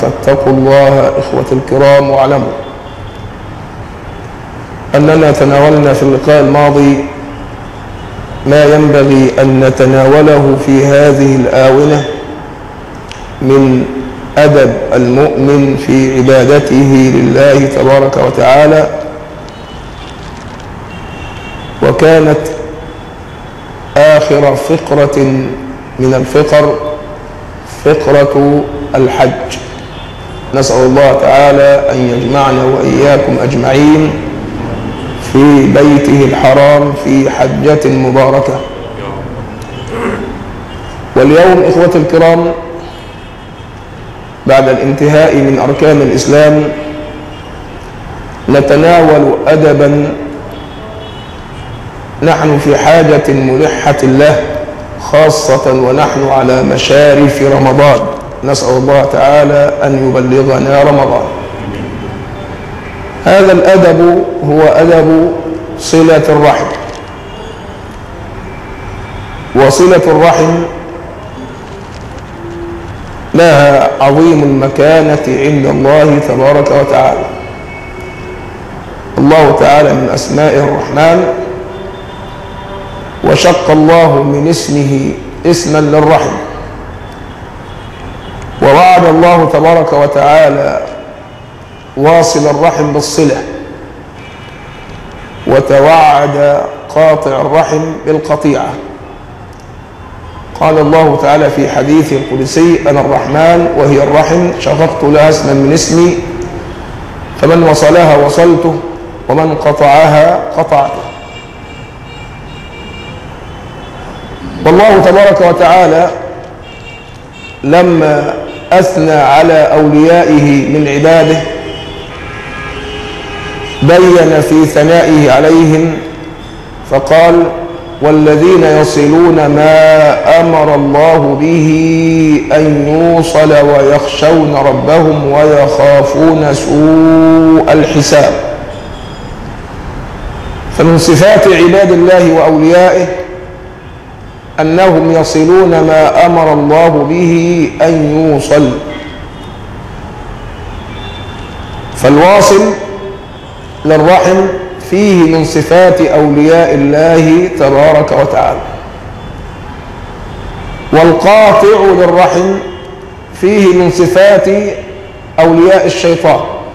فاتقوا الله إخوة الكرام واعلموا أننا تناولنا في اللقاء الماضي ما ينبغي أن نتناوله في هذه الآونة من أدب المؤمن في عبادته لله تبارك وتعالى وكانت آخر فقرة من الفقر فقرة الحج نسأل الله تعالى أن يجمعنا وإياكم أجمعين في بيته الحرام في حجة مباركة واليوم إخوة الكرام بعد الانتهاء من أركان الإسلام نتناول أدبا نحن في حاجة ملحة له خاصة ونحن على مشارف رمضان نسأل الله تعالى أن يبلغنا رمضان هذا الأدب هو أدب صلة الرحم وصلة الرحم لها عظيم المكانة عند الله تبارك وتعالى الله تعالى من أسماء الرحمن وشق الله من اسمه اسما للرحم ووعد الله تبارك وتعالى واصل الرحم بالصلة وتوعد قاطع الرحم بالقطيعة قال الله تعالى في حديث القدسي أنا الرحمن وهي الرحم شفقت لها اسما من اسمي فمن وصلها وصلته ومن قطعها قطعته والله تبارك وتعالى لما أثنى على أوليائه من عباده بين في ثنائه عليهم فقال والذين يصلون ما أمر الله به أن يوصل ويخشون ربهم ويخافون سوء الحساب فمن صفات عباد الله وأوليائه أنهم يصلون ما أمر الله به أن يوصل فالواصل للرحم فيه من صفات أولياء الله تبارك وتعالى والقاطع للرحم فيه من صفات أولياء الشيطان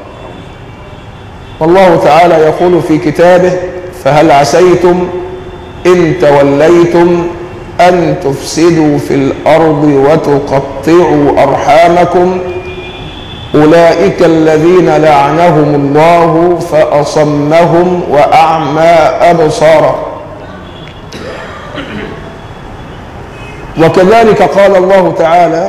والله تعالى يقول في كتابه فهل عسيتم إن توليتم أن تفسدوا في الأرض وتقطعوا أرحامكم أولئك الذين لعنهم الله فأصمهم وأعمى أبصارهم وكذلك قال الله تعالى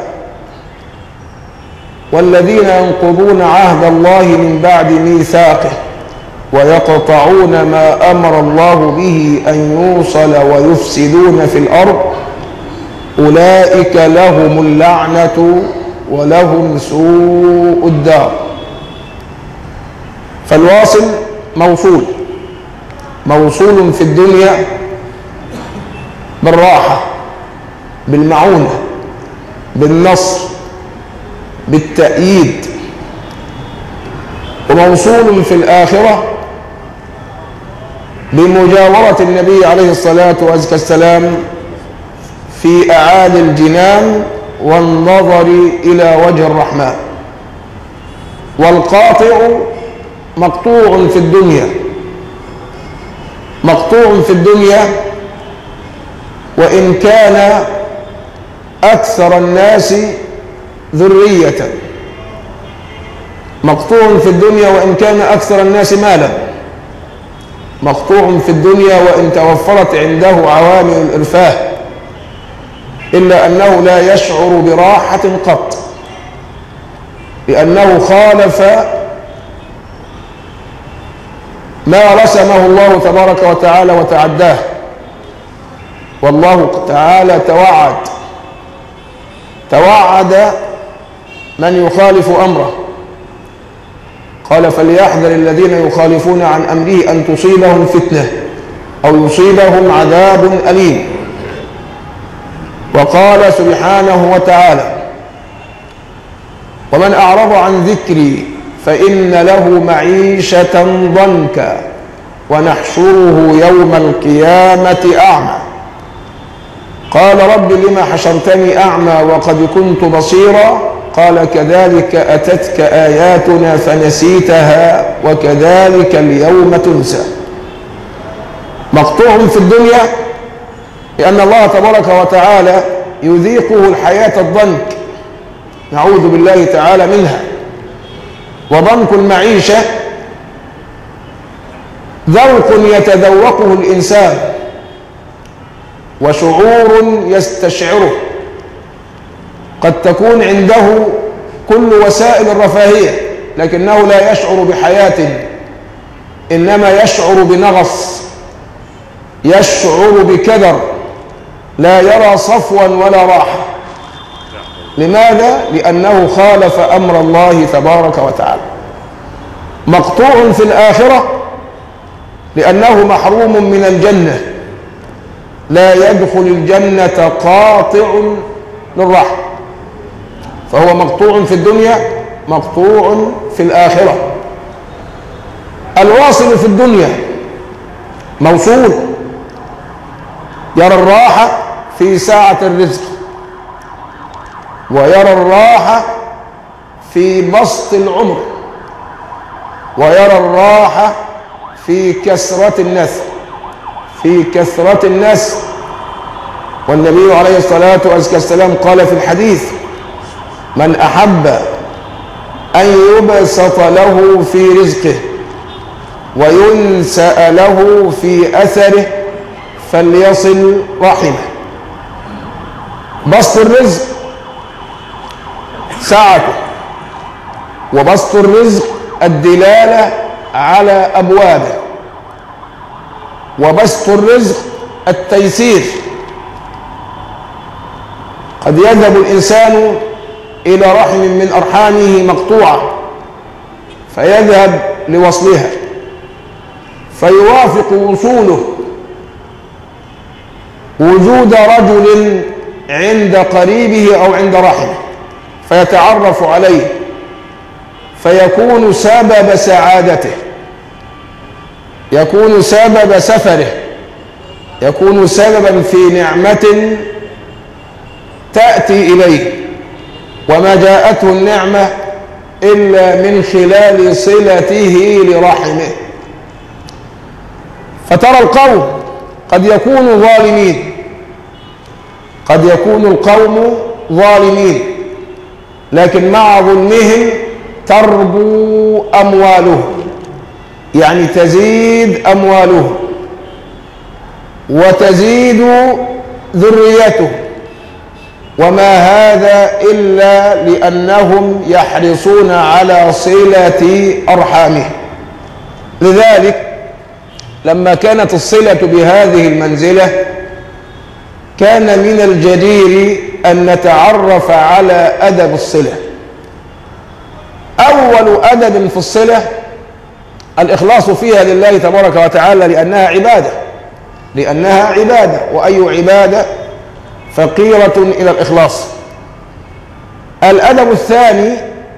والذين ينقضون عهد الله من بعد ميثاقه ويقطعون ما أمر الله به أن يوصل ويفسدون في الأرض أولئك لهم اللعنة ولهم سوء الدار فالواصل موصول موصول في الدنيا بالراحة بالمعونة بالنصر بالتأييد وموصول في الآخرة بمجاورة النبي عليه الصلاة والسلام في أعالي الجنان والنظر إلى وجه الرحمن والقاطع مقطوع في الدنيا مقطوع في الدنيا وإن كان أكثر الناس ذرية مقطوع في الدنيا وإن كان أكثر الناس مالا مقطوع في الدنيا وإن توفرت عنده عوامل الإرفاه إلا أنه لا يشعر براحة قط لأنه خالف ما رسمه الله تبارك وتعالى وتعداه والله تعالى توعد توعد من يخالف أمره قال فليحذر الذين يخالفون عن أمره أن تصيبهم فتنة أو يصيبهم عذاب أليم وقال سبحانه وتعالى ومن أعرض عن ذكري فإن له معيشة ضنكا ونحشره يوم القيامة أعمى قال رب لما حشرتني أعمى وقد كنت بصيرا قال كذلك أتتك آياتنا فنسيتها وكذلك اليوم تنسى مقطوع في الدنيا لأن الله تبارك وتعالى يذيقه الحياة الضنك نعوذ بالله تعالى منها وضنك المعيشة ذوق يتذوقه الإنسان وشعور يستشعره قد تكون عنده كل وسائل الرفاهية لكنه لا يشعر بحياة إنما يشعر بنغص يشعر بكدر لا يرى صفوا ولا راحة لماذا؟ لأنه خالف أمر الله تبارك وتعالى مقطوع في الآخرة لأنه محروم من الجنة لا يدخل الجنة قاطع للرحم فهو مقطوع في الدنيا مقطوع في الآخرة الواصل في الدنيا موصول يرى الراحة في ساعة الرزق ويرى الراحة في بسط العمر ويرى الراحة في كثرة النسل في كثرة النسل والنبي عليه الصلاة والسلام قال في الحديث من أحب أن يبسط له في رزقه وينسأ له في أثره فليصل رحمه بسط الرزق سعته وبسط الرزق الدلالة على أبوابه وبسط الرزق التيسير قد يذهب الإنسان إلى رحم من أرحامه مقطوعة فيذهب لوصلها فيوافق وصوله وجود رجل عند قريبه أو عند رحمه فيتعرف عليه فيكون سبب سعادته يكون سبب سفره يكون سببا في نعمة تأتي إليه وما جاءته النعمة إلا من خلال صلته لرحمه فترى القوم قد يكونوا ظالمين قد يكون القوم ظالمين لكن مع ظلمهم تربو أموالهم يعني تزيد أموالهم وتزيد ذريته وما هذا إلا لأنهم يحرصون على صلة أرحامهم لذلك لما كانت الصلة بهذه المنزلة كان من الجدير أن نتعرف على أدب الصلة أول أدب في الصلة الإخلاص فيها لله تبارك وتعالى لأنها عبادة لأنها عبادة وأي عبادة فقيرة إلى الإخلاص الأدب الثاني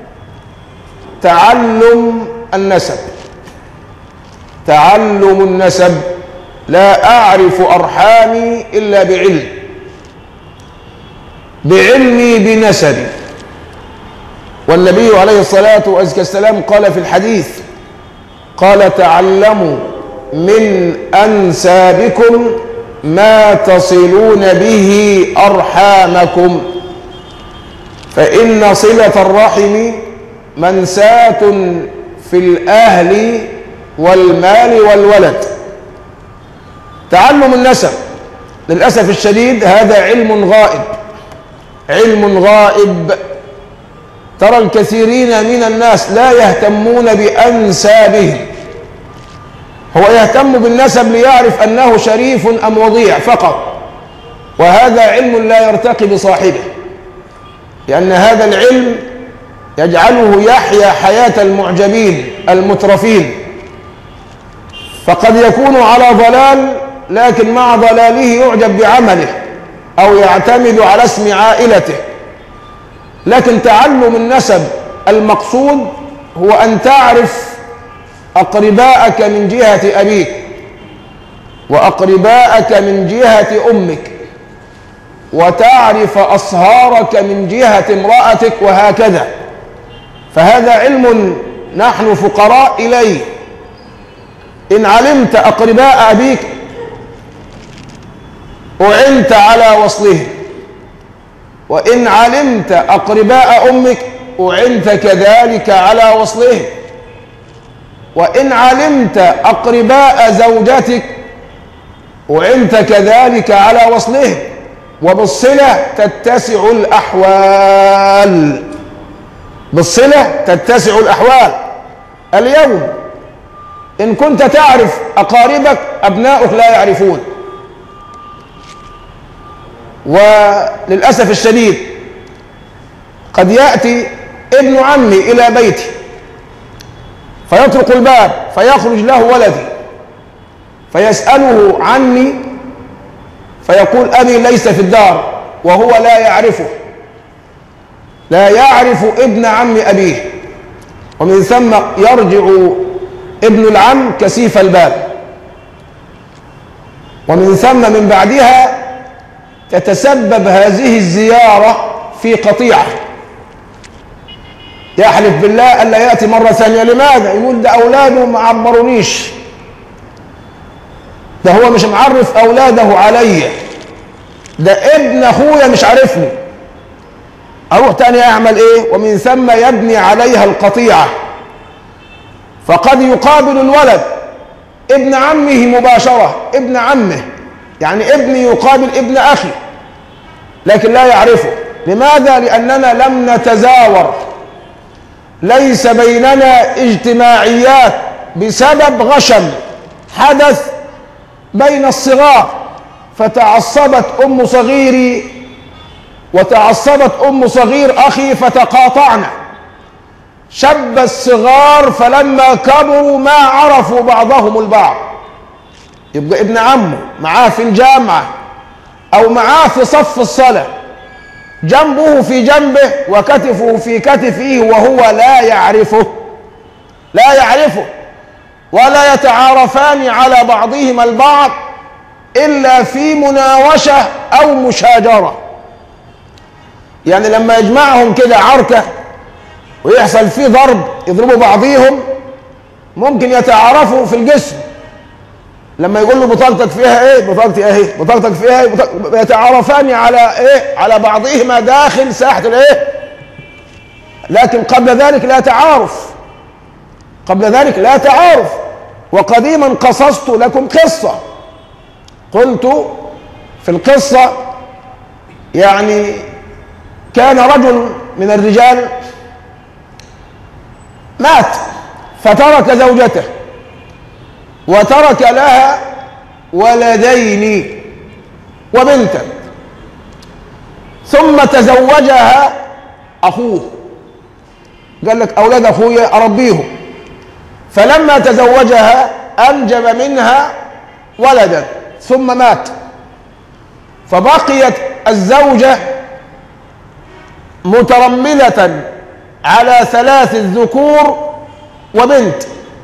تعلم النسب تعلم النسب لا أعرف أرحامي إلا بعلم بعلمي بنسبي والنبي عليه الصلاة والسلام قال في الحديث قال تعلموا من أنسابكم ما تصلون به أرحامكم فإن صلة الرحم منساة في الأهل والمال والولد تعلم النسب للأسف الشديد هذا علم غائب علم غائب ترى الكثيرين من الناس لا يهتمون بأنسابهم هو يهتم بالنسب ليعرف أنه شريف أم وضيع فقط وهذا علم لا يرتقي بصاحبه لأن هذا العلم يجعله يحيا حياة المعجبين المترفين فقد يكون على ضلال لكن مع ضلاله يعجب بعمله أو يعتمد على اسم عائلته لكن تعلم النسب المقصود هو أن تعرف أقرباءك من جهة أبيك وأقرباءك من جهة أمك وتعرف أصهارك من جهة امرأتك وهكذا فهذا علم نحن فقراء إليه إن علمت أقرباء أبيك أعنت على وصلهم وإن علمت أقرباء أمك أعنت كذلك على وصلهم وإن علمت أقرباء زوجتك أعنت كذلك على وصلهم وبالصلة تتسع الأحوال بالصلة تتسع الأحوال اليوم إن كنت تعرف أقاربك أبناؤك لا يعرفون وللأسف الشديد قد يأتي ابن عمي إلى بيتي فيطرق الباب فيخرج له ولدي فيسأله عني فيقول أبي ليس في الدار وهو لا يعرفه لا يعرف ابن عم أبيه ومن ثم يرجع ابن العم كسيف الباب ومن ثم من بعدها تتسبب هذه الزيارة في قطيعة يحلف بالله ألا يأتي مرة ثانية لماذا؟ يقول ده أولاده ما عبرونيش ده هو مش معرف أولاده عليا ده ابن أخويا مش عارفني أروح تاني أعمل إيه؟ ومن ثم يبني عليها القطيعة فقد يقابل الولد ابن عمه مباشرة ابن عمه يعني ابني يقابل ابن أخي لكن لا يعرفه لماذا؟ لأننا لم نتزاور ليس بيننا اجتماعيات بسبب غشم حدث بين الصغار فتعصبت أم صغيري وتعصبت أم صغير أخي فتقاطعنا شب الصغار فلما كبروا ما عرفوا بعضهم البعض يبقى ابن عمه معاه في الجامعة أو معاه في صف الصلاة جنبه في جنبه وكتفه في كتفه وهو لا يعرفه لا يعرفه ولا يتعارفان على بعضهما البعض إلا في مناوشة أو مشاجرة يعني لما يجمعهم كده عركة ويحصل فيه ضرب يضربوا بعضيهم ممكن يتعارفوا في الجسم لما يقول له بطاقتك فيها ايه بطاقتي اهي بطاقتك فيها ايه يتعارفان على ايه على بعضهما داخل ساحه الايه لكن قبل ذلك لا تعارف قبل ذلك لا تعارف وقديما قصصت لكم قصه قلت في القصه يعني كان رجل من الرجال مات فترك زوجته وترك لها ولدين وبنتا ثم تزوجها اخوه قال لك اولاد اخويا اربيهم فلما تزوجها انجب منها ولدا ثم مات فبقيت الزوجه مترمله على ثلاث ذكور وبنت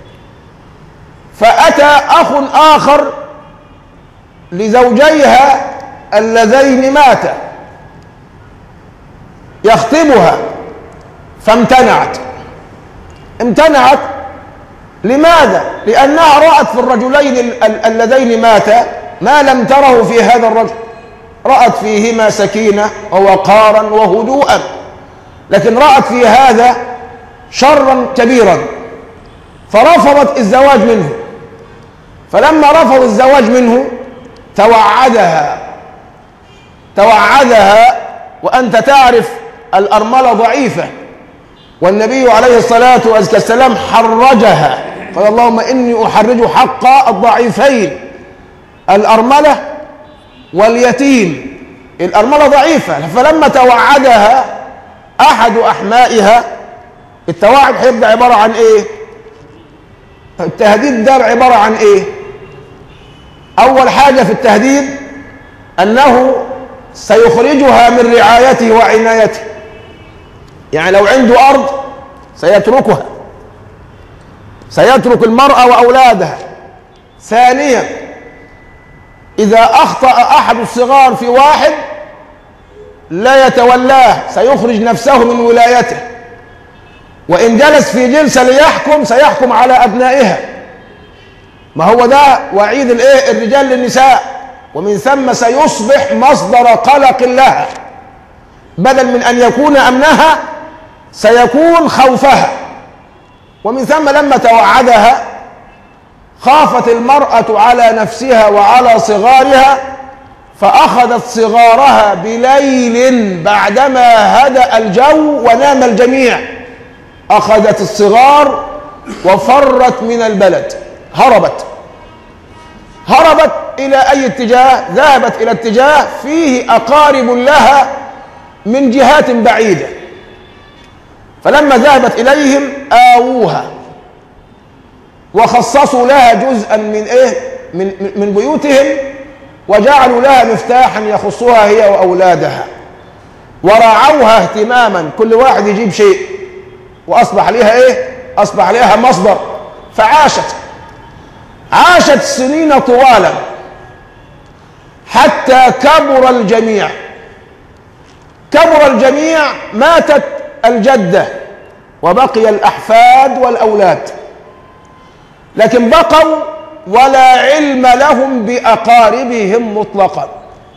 فأتى أخ آخر لزوجيها اللذين ماتا يخطبها فامتنعت امتنعت لماذا؟ لأنها رأت في الرجلين اللذين ماتا ما لم تره في هذا الرجل رأت فيهما سكينة ووقارا وهدوءا لكن رأت في هذا شرا كبيرا فرفضت الزواج منه فلما رفض الزواج منه توعدها توعدها وأنت تعرف الأرملة ضعيفة والنبي عليه الصلاة والسلام حرجها قال اللهم إني أحرج حق الضعيفين الأرملة واليتيم الأرملة ضعيفة فلما توعدها أحد أحمائها التوعد هيبقى عبارة عن إيه؟ التهديد ده عبارة عن إيه؟ أول حاجة في التهديد أنه سيخرجها من رعايته وعنايته يعني لو عنده أرض سيتركها سيترك المرأة وأولادها ثانيا إذا أخطأ أحد الصغار في واحد لا يتولاه سيخرج نفسه من ولايته وإن جلس في جلسة ليحكم سيحكم على أبنائها ما هو ده وعيد الايه الرجال للنساء ومن ثم سيصبح مصدر قلق لها بدل من أن يكون أمنها سيكون خوفها ومن ثم لما توعدها خافت المرأة على نفسها وعلى صغارها فأخذت صغارها بليل بعدما هدأ الجو ونام الجميع أخذت الصغار وفرت من البلد هربت هربت إلى أي اتجاه ذهبت إلى اتجاه فيه أقارب لها من جهات بعيدة فلما ذهبت إليهم آووها وخصصوا لها جزءا من إيه من, من بيوتهم وجعلوا لها مفتاحا يخصها هي وأولادها ورعوها اهتماما كل واحد يجيب شيء وأصبح لها إيه أصبح لها مصدر فعاشت عاشت سنين طوالا حتى كبر الجميع كبر الجميع ماتت الجدة وبقي الأحفاد والأولاد لكن بقوا ولا علم لهم بأقاربهم مطلقا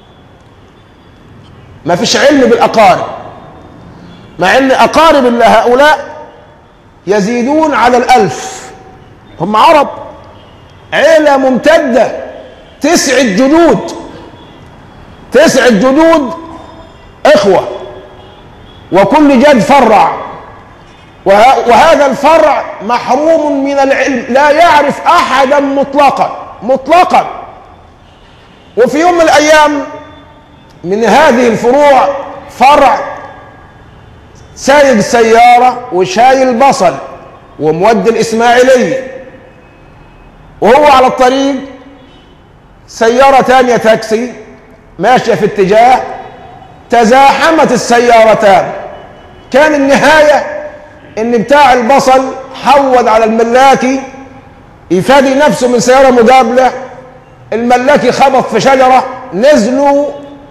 ما فيش علم بالأقارب مع أن أقارب هؤلاء يزيدون على الألف هم عرب عيلة ممتدة تسعة جدود تسعة جدود إخوة وكل جد فرع وهذا الفرع محروم من العلم لا يعرف أحدا مطلقا مطلقا وفي يوم من الأيام من هذه الفروع فرع سايق سيارة وشايل بصل ومودي الإسماعيلية وهو على الطريق سيارة تانية تاكسي ماشية في اتجاه تزاحمت السيارتان كان النهاية ان بتاع البصل حود على الملاكي يفادي نفسه من سيارة مقابلة الملاكي خبط في شجرة نزلوا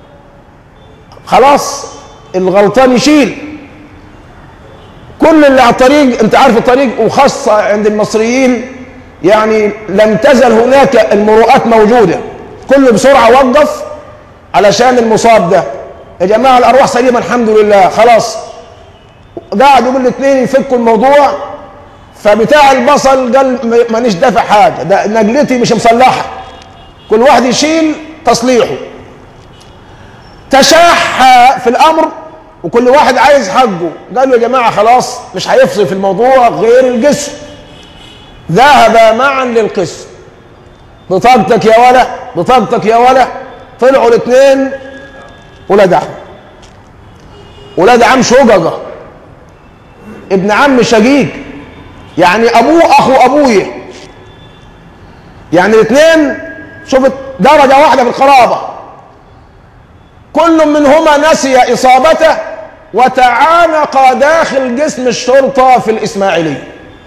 خلاص الغلطان يشيل كل اللي على الطريق انت عارف الطريق وخاصة عند المصريين يعني لم تزل هناك المروءات موجودة كله بسرعة وقف علشان المصاب ده يا جماعة الأرواح سليمة الحمد لله خلاص قعدوا من الاثنين يفكوا الموضوع فبتاع البصل قال مانيش دافع حاجة ده نجلتي مش مصلحة كل واحد يشيل تصليحه تشاح في الأمر وكل واحد عايز حقه قالوا يا جماعة خلاص مش هيفصل في الموضوع غير الجسم ذهبا معا للقسم بطاقتك يا ولا بطاقتك يا ولا طلعوا الاثنين ولاد عم ولاد عم شققة ابن عم شقيق يعني ابوه اخو ابويا يعني الاثنين شوفت درجة واحدة في القرابة كل منهما نسي اصابته وتعانق داخل جسم الشرطة في الاسماعيلية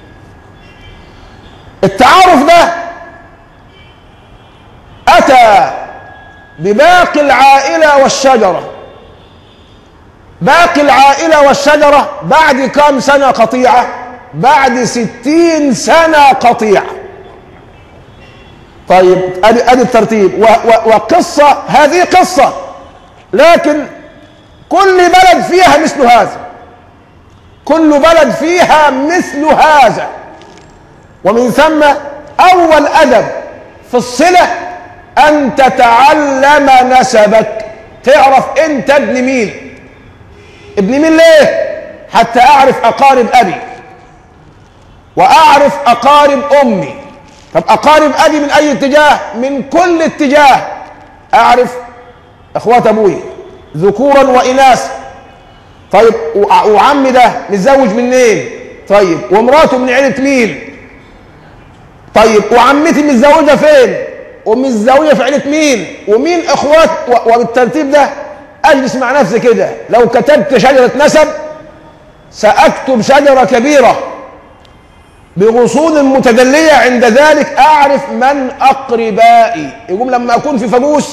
التعارف ده أتى بباقي العائلة والشجرة باقي العائلة والشجرة بعد كم سنة قطيعة بعد ستين سنة قطيعة طيب ادي ادي الترتيب و و وقصة هذه قصة لكن كل بلد فيها مثل هذا كل بلد فيها مثل هذا ومن ثم أول أدب في الصلة أن تتعلم نسبك تعرف أنت ابن مين ابن مين ليه حتى أعرف أقارب أبي وأعرف أقارب أمي طب أقارب أبي من أي اتجاه من كل اتجاه أعرف إخوات أبوي ذكورا وإناثا طيب وعمي ده متزوج منين طيب ومراته من عيلة مين طيب وعمتي متزوجة فين ومتزوجة في عيلة مين ومين اخوات وبالترتيب ده اجلس مع نفسي كده لو كتبت شجرة نسب سأكتب شجرة كبيرة بغصون متدلية عند ذلك أعرف من أقربائي يقوم لما أكون في فجوس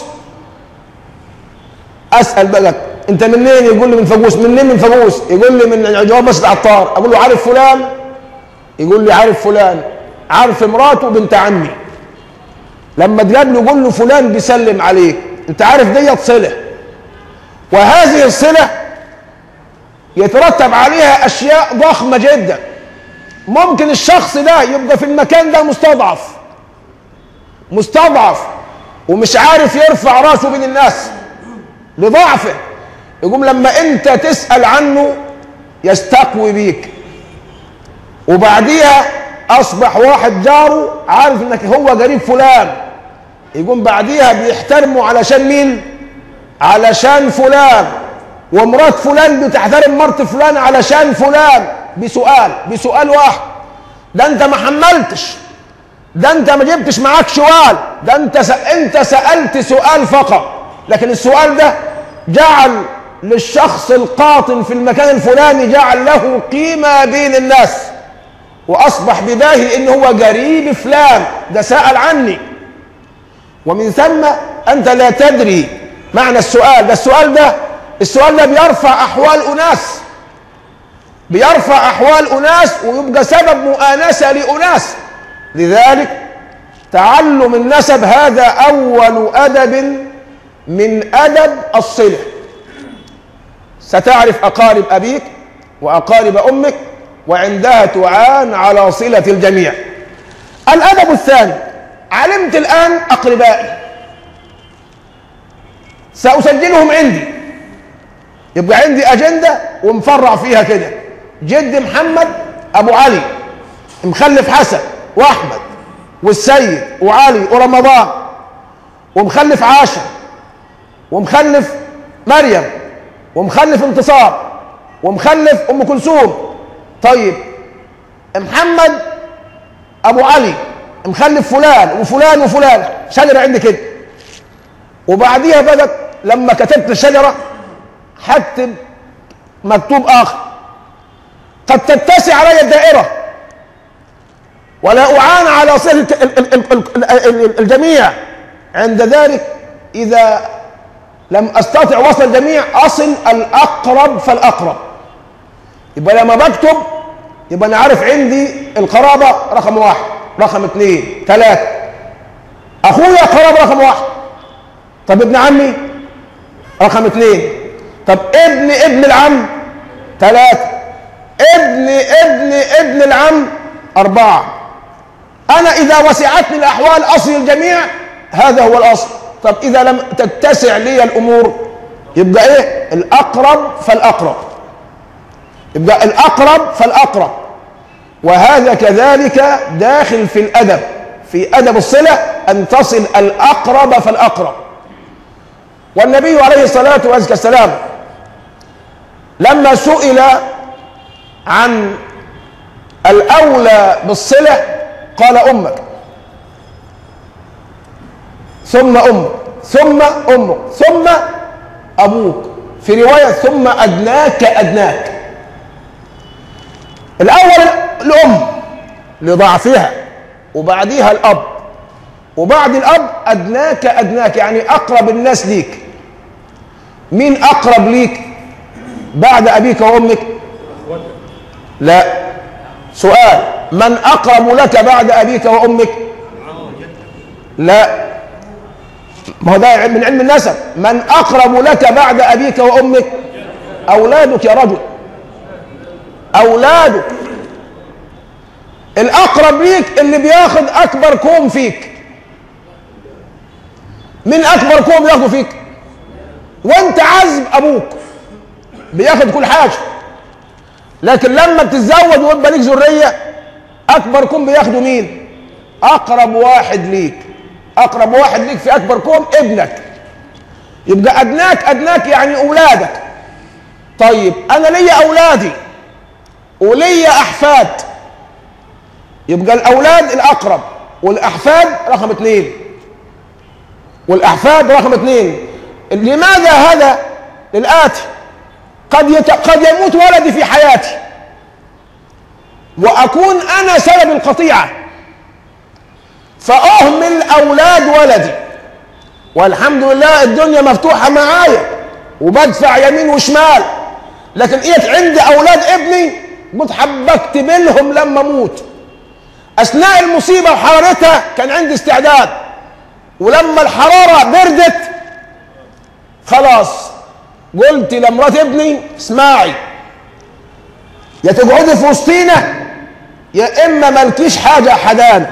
أسأل بقى أنت منين يقول لي من فجوس منين من فجوس يقول لي من جواب مسجد عطار أقول له عارف فلان يقول لي عارف فلان عارف مراته بنت عمي لما تقابله يقول له فلان بيسلم عليك انت عارف ديت صله وهذه الصله يترتب عليها اشياء ضخمه جدا ممكن الشخص ده يبقى في المكان ده مستضعف مستضعف ومش عارف يرفع راسه بين الناس لضعفه يقوم لما انت تسال عنه يستقوي بيك وبعديها اصبح واحد جاره عارف انك هو قريب فلان يقوم بعديها بيحترمه علشان مين علشان فلان ومرات فلان بتحترم مرت فلان علشان فلان بسؤال بسؤال واحد ده انت ما حملتش ده انت ما جبتش معاك شوال ده انت س... انت سالت سؤال فقط لكن السؤال ده جعل للشخص القاطن في المكان الفلاني جعل له قيمه بين الناس واصبح بباهي ان هو قريب فلان ده سال عني ومن ثم انت لا تدري معنى السؤال ده السؤال ده السؤال ده بيرفع احوال اناس بيرفع احوال اناس ويبقى سبب مؤانسه لاناس لذلك تعلم النسب هذا اول ادب من ادب الصله ستعرف اقارب ابيك واقارب امك وعندها تعان على صله الجميع الادب الثاني علمت الان اقربائي ساسجلهم عندي يبقى عندي اجنده ومفرع فيها كده جد محمد ابو علي مخلف حسن واحمد والسيد وعلي ورمضان ومخلف عاشر ومخلف مريم ومخلف انتصار ومخلف ام كلثوم طيب محمد ابو علي مخلف فلان وفلان وفلان شجره عندي كده وبعديها بدت لما كتبت الشجره هكتب مكتوب اخر قد تتسع علي الدائره ولا اعان على صله الجميع عند ذلك اذا لم استطع وصل الجميع اصل الاقرب فالاقرب يبقى لما بكتب يبقى انا عارف عندي القرابه رقم واحد رقم اثنين ثلاثه اخويا قرابه رقم واحد طب ابن عمي رقم اثنين طب ابن ابن العم ثلاثه ابن ابن ابن العم اربعه انا اذا وسعتني الاحوال اصل الجميع هذا هو الاصل طب اذا لم تتسع لي الامور يبقى ايه الاقرب فالاقرب يبقى الاقرب فالاقرب وهذا كذلك داخل في الادب في ادب الصله ان تصل الاقرب فالاقرب والنبي عليه الصلاه والسلام لما سئل عن الاولى بالصله قال امك ثم امك ثم امك ثم ابوك في روايه ثم ادناك ادناك الاول الام لضعفها وبعديها الاب وبعد الاب ادناك ادناك يعني اقرب الناس ليك مين اقرب ليك بعد ابيك وامك لا سؤال من اقرب لك بعد ابيك وامك لا ما هو ده من علم النسب من اقرب لك بعد ابيك وامك اولادك يا رجل اولادك الاقرب ليك اللي بياخد اكبر كوم فيك من اكبر كوم بياخده فيك وانت عزب ابوك بياخد كل حاجه لكن لما بتتزوج ويبقى ليك ذريه اكبر كوم بياخده مين اقرب واحد ليك اقرب واحد ليك في اكبر كوم ابنك يبقى ادناك ادناك يعني اولادك طيب انا ليا اولادي وليا احفاد يبقى الاولاد الاقرب والاحفاد رقم اثنين والاحفاد رقم اثنين لماذا هذا للاتي قد يت... قد يموت ولدي في حياتي واكون انا سبب القطيعه فاهمل اولاد ولدي والحمد لله الدنيا مفتوحه معايا وبدفع يمين وشمال لكن ايه عندي اولاد ابني قلت حبكت بينهم لما اموت اثناء المصيبه وحرارتها كان عندي استعداد ولما الحراره بردت خلاص قلت لمرات ابني اسمعي يا تقعدي في وسطينا يا اما مالكيش حاجه حدانا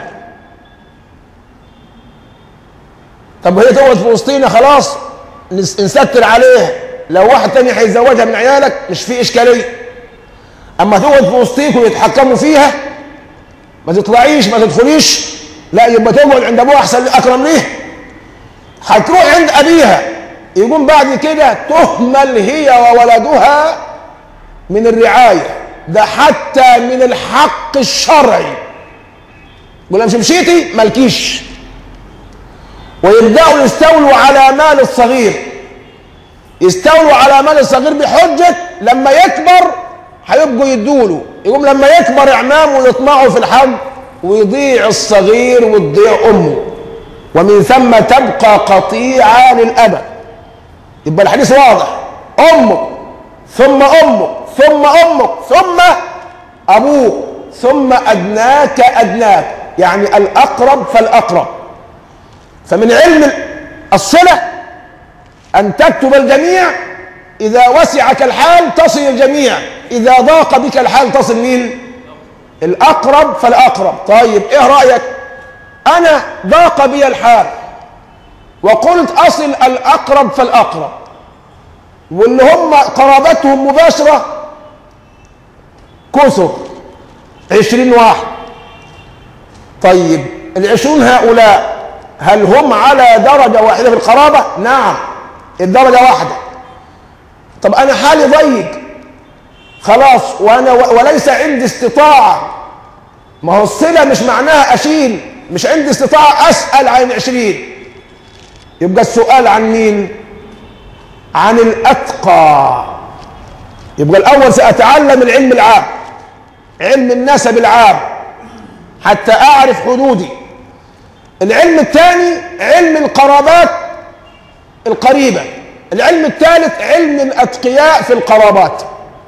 طب هي تقعد في وسطينا خلاص نس- نستر عليها لو واحد تاني هيتزوجها من عيالك مش في اشكاليه اما تقعد في وسطيك ويتحكموا فيها ما تطلعيش ما تدخليش لا يبقى تقعد عند ابوها احسن اكرم ليه هتروح عند ابيها يقوم بعد كده تهمل هي وولدها من الرعايه ده حتى من الحق الشرعي يقول مش مشيتي مالكيش ويبداوا يستولوا على مال الصغير يستولوا على مال الصغير بحجه لما يكبر هيبقوا يدوله يقوم لما يكبر اعمامه يطمعوا في الحق ويضيع الصغير وتضيع امه ومن ثم تبقى قطيعه للابد يبقى الحديث واضح امك ثم امك ثم امك ثم ابوك ثم ادناك ادناك يعني الاقرب فالاقرب فمن علم الصله ان تكتب الجميع اذا وسعك الحال تصل الجميع اذا ضاق بك الحال تصل مين الاقرب فالاقرب طيب ايه رايك انا ضاق بي الحال وقلت اصل الاقرب فالاقرب واللي هم قرابتهم مباشره كثر عشرين واحد طيب العشرون هؤلاء هل هم على درجة واحدة في القرابة؟ نعم الدرجة واحدة طب أنا حالي ضيق خلاص وأنا وليس عندي استطاعة ما هو الصلة مش معناها أشيل مش عندي استطاعة أسأل عن العشرين يبقى السؤال عن مين؟ عن الأتقى يبقى الأول سأتعلم العلم العام علم النسب العام حتى أعرف حدودي العلم الثاني علم القرابات القريبة العلم الثالث علم الأتقياء في القرابات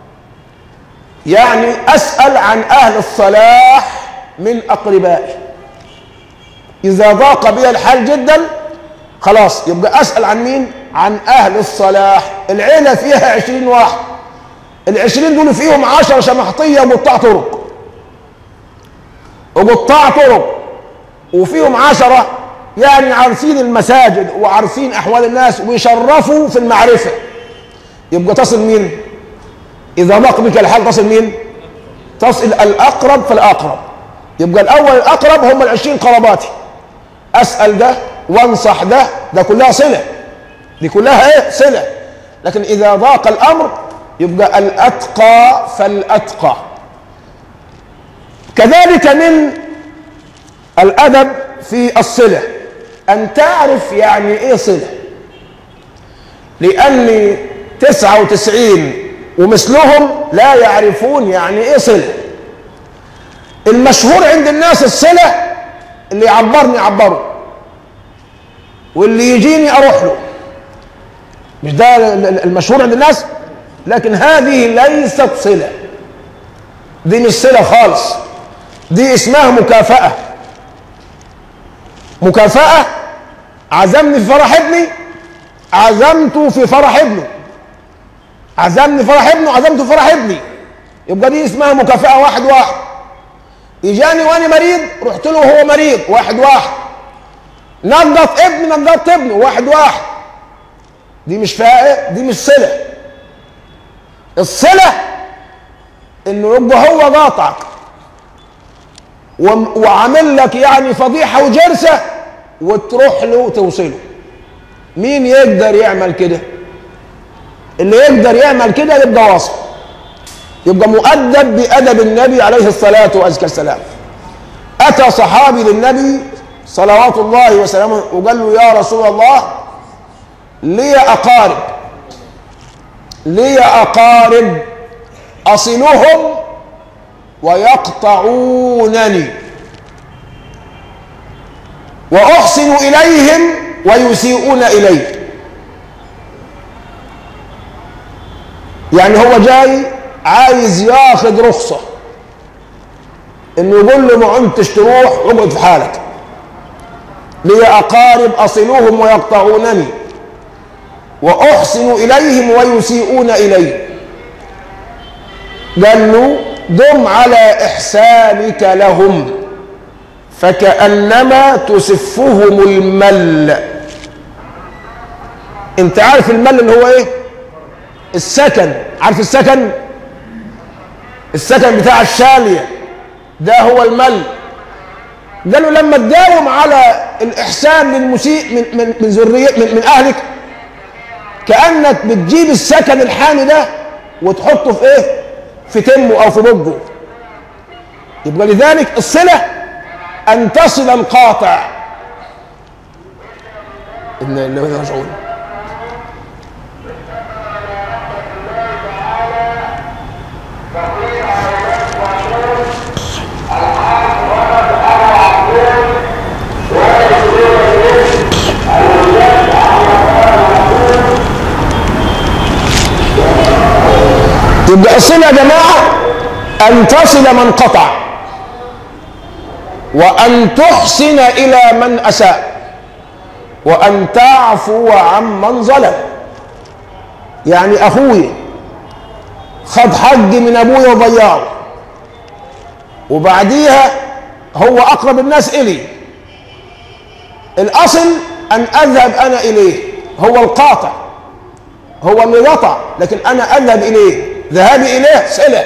يعني أسأل عن أهل الصلاح من أقربائي إذا ضاق بي الحال جدا خلاص يبقى أسأل عن مين؟ عن أهل الصلاح العيلة فيها عشرين واحد العشرين دول فيهم عشر شمحطية وقطاع طرق وقطاع طرق وفيهم عشرة يعني عارفين المساجد وعارفين أحوال الناس ويشرفوا في المعرفة يبقى تصل مين؟ إذا ضاق بك الحال تصل مين؟ تصل الأقرب فالأقرب يبقى الأول الأقرب هم العشرين قراباتي أسأل ده وانصح ده ده كلها صلة دي كلها إيه؟ صلة لكن إذا ضاق الأمر يبقى الأتقى فالأتقى كذلك من الأدب في الصلة أن تعرف يعني إيه صلة لأن تسعة وتسعين ومثلهم لا يعرفون يعني إيه صلة المشهور عند الناس الصلة اللي يعبرني يعبره واللي يجيني أروح له مش ده المشهور عند الناس لكن هذه ليست صلة دي مش صلة خالص دي اسمها مكافأة مكافأة عزمني في فرح ابني عزمته في فرح ابنه عزمني في فرح ابنه عزمته في فرح ابني يبقى دي اسمها مكافأة واحد واحد يجاني وانا مريض رحت له وهو مريض واحد واحد نظف ابني نظفت ابنه واحد واحد دي مش فائق دي مش صلة الصلة انه يبقى هو قاطعك وعامل لك يعني فضيحة وجرسة وتروح له وتوصله مين يقدر يعمل كده اللي يقدر يعمل كده يبقى واصل يبقى مؤدب بأدب النبي عليه الصلاة والسلام أتى صحابي للنبي صلوات الله وسلامه وقال له يا رسول الله لي أقارب لي أقارب أصلهم ويقطعونني وأحسن إليهم ويسيئون إلي يعني هو جاي عايز ياخد رخصة انه يقول له ما انتش تروح اقعد في حالك لي اقارب اصلهم ويقطعونني واحسن اليهم ويسيئون الي قال له دم على احسانك لهم فكانما تسفهم المل انت عارف المل اللي هو ايه السكن عارف السكن السكن بتاع الشاليه ده هو المل قالوا لما تداوم على الإحسان للمسيء من من من ذرية من, من أهلك كأنك بتجيب السكن الحامي ده وتحطه في إيه؟ في تمه أو في بجه يبقى لذلك الصلة أن تصل القاطع إن النبي راجعون يبقى الصلة يا جماعة أن تصل من قطع وأن تحسن إلى من أساء وأن تعفو عمن ظلم يعني أخوي خد حق من أبويا وضيعه وبعديها هو أقرب الناس إلي الأصل أن أذهب أنا إليه هو القاطع هو اللي قطع لكن أنا أذهب إليه ذهابي إليه صلة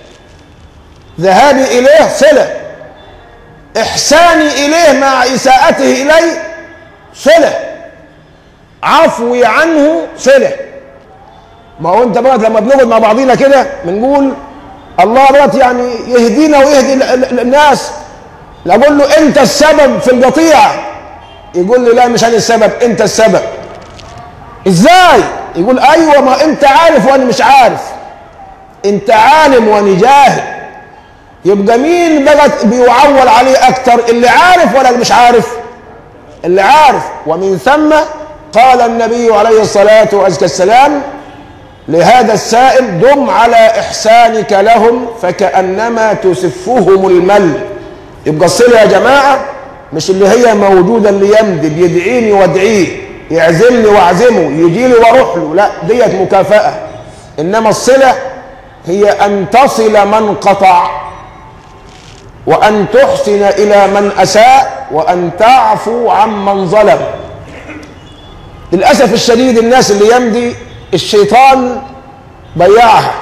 ذهابي إليه صلة إحساني إليه مع إساءته إلي صلة عفوي عنه صلة ما هو أنت بقى لما بنقعد مع بعضينا كده بنقول الله بقى يعني يهدينا ويهدي الناس أقول له أنت السبب في القطيعة يقول لي لا مش أنا السبب أنت السبب إزاي؟ يقول أيوة ما أنت عارف وأنا مش عارف انت عالم وانا جاهل يبقى مين بقى بيعول عليه اكتر اللي عارف ولا اللي مش عارف اللي عارف ومن ثم قال النبي عليه الصلاة والسلام لهذا السائل دم على إحسانك لهم فكأنما تسفهم المل يبقى الصلة يا جماعة مش اللي هي موجودة اللي يمضي بيدعيني وادعيه يعزمني واعزمه يجي لي واروح له لا ديت مكافأة إنما الصلة هي أن تصل من قطع وأن تحسن إلى من أساء وأن تعفو عمن ظلم للأسف الشديد الناس اللي يمضي الشيطان ضيعها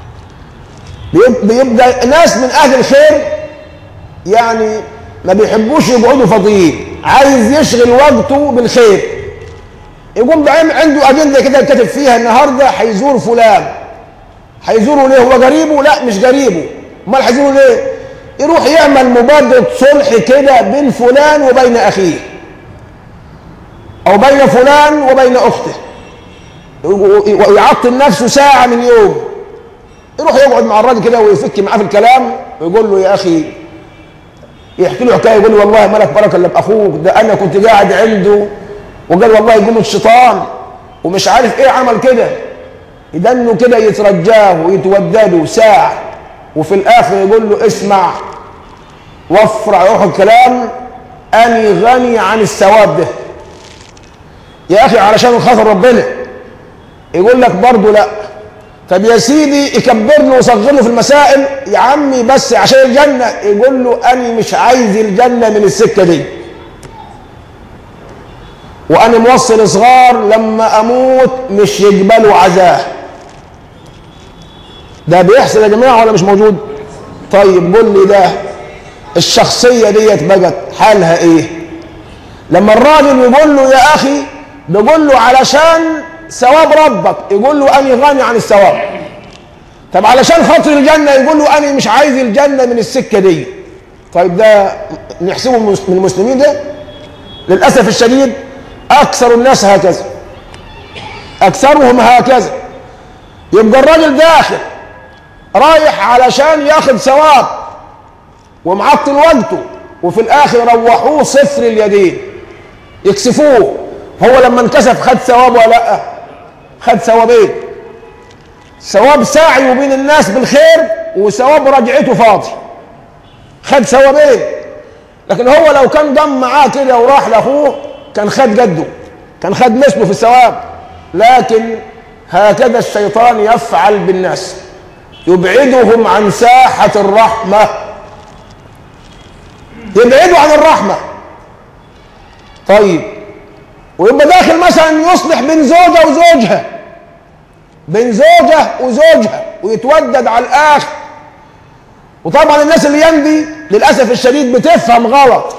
بيبقى ناس من أهل الخير يعني ما بيحبوش يقعدوا فاضيين عايز يشغل وقته بالخير يقوم بعين عنده أجندة كده كاتب فيها النهارده هيزور فلان هيزوره ليه هو قريبه لا مش قريبه امال هيزوره ليه يروح يعمل مبادرة صلح كده بين فلان وبين أخيه أو بين فلان وبين أخته ويعطل نفسه ساعة من يوم يروح يقعد مع الراجل كده ويفك معاه في الكلام ويقول له يا أخي يحكي له حكاية يقول له والله ملك بركة اللي بأخوك ده أنا كنت قاعد عنده وقال والله يقوم الشيطان ومش عارف إيه عمل كده يدنه كده يترجاه ويتودده ساعة وفي الآخر يقول له اسمع وفر روح الكلام أني غني عن الثواب ده يا أخي علشان خاطر ربنا يقول لك برضه لا طب يا سيدي يكبرني ويصغرني في المسائل يا عمي بس عشان الجنة يقول له أنا مش عايز الجنة من السكة دي وأنا موصل صغار لما أموت مش يقبلوا عزاه ده بيحصل يا جماعة ولا مش موجود طيب قول لي ده الشخصية ديت بقت حالها ايه لما الراجل يقول له يا اخي بيقول له علشان ثواب ربك يقول له اني غني عن الثواب طب علشان خاطر الجنة يقول له انا مش عايز الجنة من السكة دي طيب ده نحسبه من المسلمين ده للأسف الشديد أكثر الناس هكذا أكثرهم هكذا يبقى الراجل داخل رايح علشان ياخد ثواب ومعطل وقته وفي الاخر روحوه صفر اليدين يكسفوه هو لما انكسف خد ثواب ولا لا خد ثوابين ثواب سعيه بين الناس بالخير وثواب رجعته فاضي خد ثوابين لكن هو لو كان ضم معاه كده وراح لاخوه كان خد جده كان خد مثله في الثواب لكن هكذا الشيطان يفعل بالناس يبعدهم عن ساحة الرحمة يبعدوا عن الرحمة طيب ويبقى داخل مثلا يصلح بين زوجة وزوجها بين زوجة وزوجها ويتودد على الآخر وطبعا الناس اللي يندي للأسف الشديد بتفهم غلط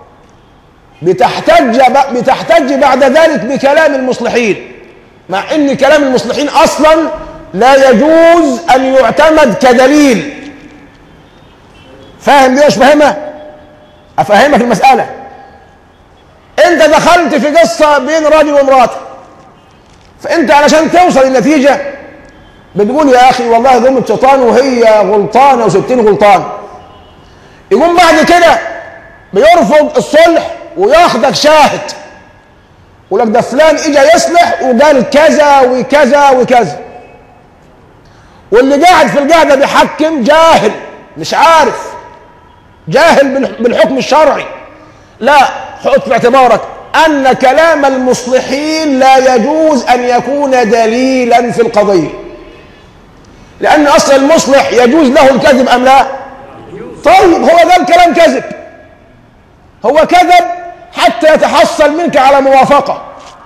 بتحتج بتحتج بعد ذلك بكلام المصلحين مع ان كلام المصلحين اصلا لا يجوز ان يعتمد كدليل فاهم دي مش فاهمها افهمك المساله انت دخلت في قصه بين راجل وامراته فانت علشان توصل للنتيجه بتقول يا اخي والله ذمة شيطان وهي غلطانه وستين غلطان يقوم بعد كده بيرفض الصلح وياخدك شاهد يقول لك ده فلان اجى يصلح وقال كذا وكذا وكذا واللي قاعد في القعده بيحكم جاهل مش عارف جاهل بالحكم الشرعي لا حط في اعتبارك ان كلام المصلحين لا يجوز ان يكون دليلا في القضيه لان اصل المصلح يجوز له الكذب ام لا طيب هو قال كلام كذب هو كذب حتى يتحصل منك على موافقة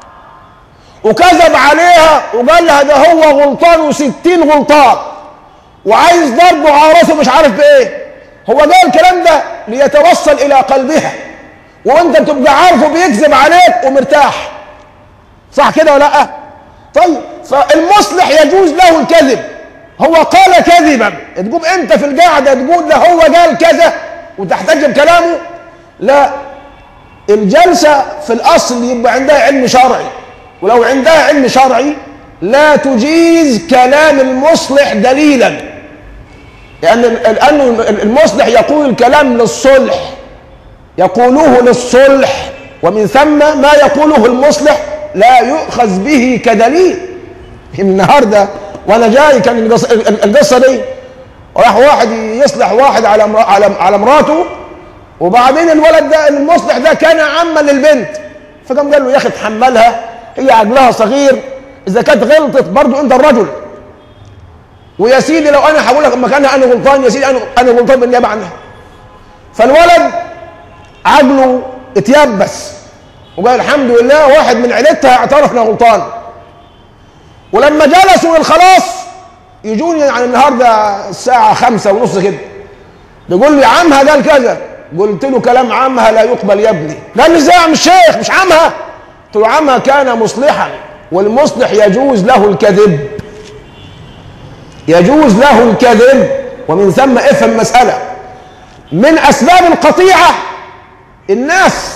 وكذب عليها وقال لها ده هو غلطان وستين غلطان وعايز ضربه عارسه مش عارف بايه هو قال الكلام ده ليتوصل الى قلبها وانت بتبقى عارفه بيكذب عليك ومرتاح صح كده ولا لا طيب فالمصلح يجوز له الكذب هو قال كذبا تقوم انت في القاعده تقول ده هو قال كذا وتحتج بكلامه لا الجلسة في الأصل يبقى عندها علم شرعي ولو عندها علم شرعي لا تجيز كلام المصلح دليلا لأن لأن المصلح يقول الكلام للصلح يقوله للصلح ومن ثم ما يقوله المصلح لا يؤخذ به كدليل النهارده وانا جاي كان القصه دي راح واحد يصلح واحد على على على مراته وبعدين الولد ده المصلح ده كان عما للبنت فقام قال له يا اخي تحملها هي عقلها صغير اذا كانت غلطت برضه انت الرجل ويا سيدي لو انا هقول لك مكانها انا غلطان يا سيدي انا انا غلطان بالنيابه عنها فالولد عقله اتيبس وقال الحمد لله واحد من عيلتها اعترف انه غلطان ولما جلسوا للخلاص يجوني يعني النهارده الساعه خمسة ونص كده بيقول لي عمها قال كذا قلت له كلام عمها لا يقبل يا ابني قال لي ازاي يا عم الشيخ مش عمها قلت له عمها كان مصلحا والمصلح يجوز له الكذب يجوز له الكذب ومن ثم افهم مسألة من أسباب القطيعة الناس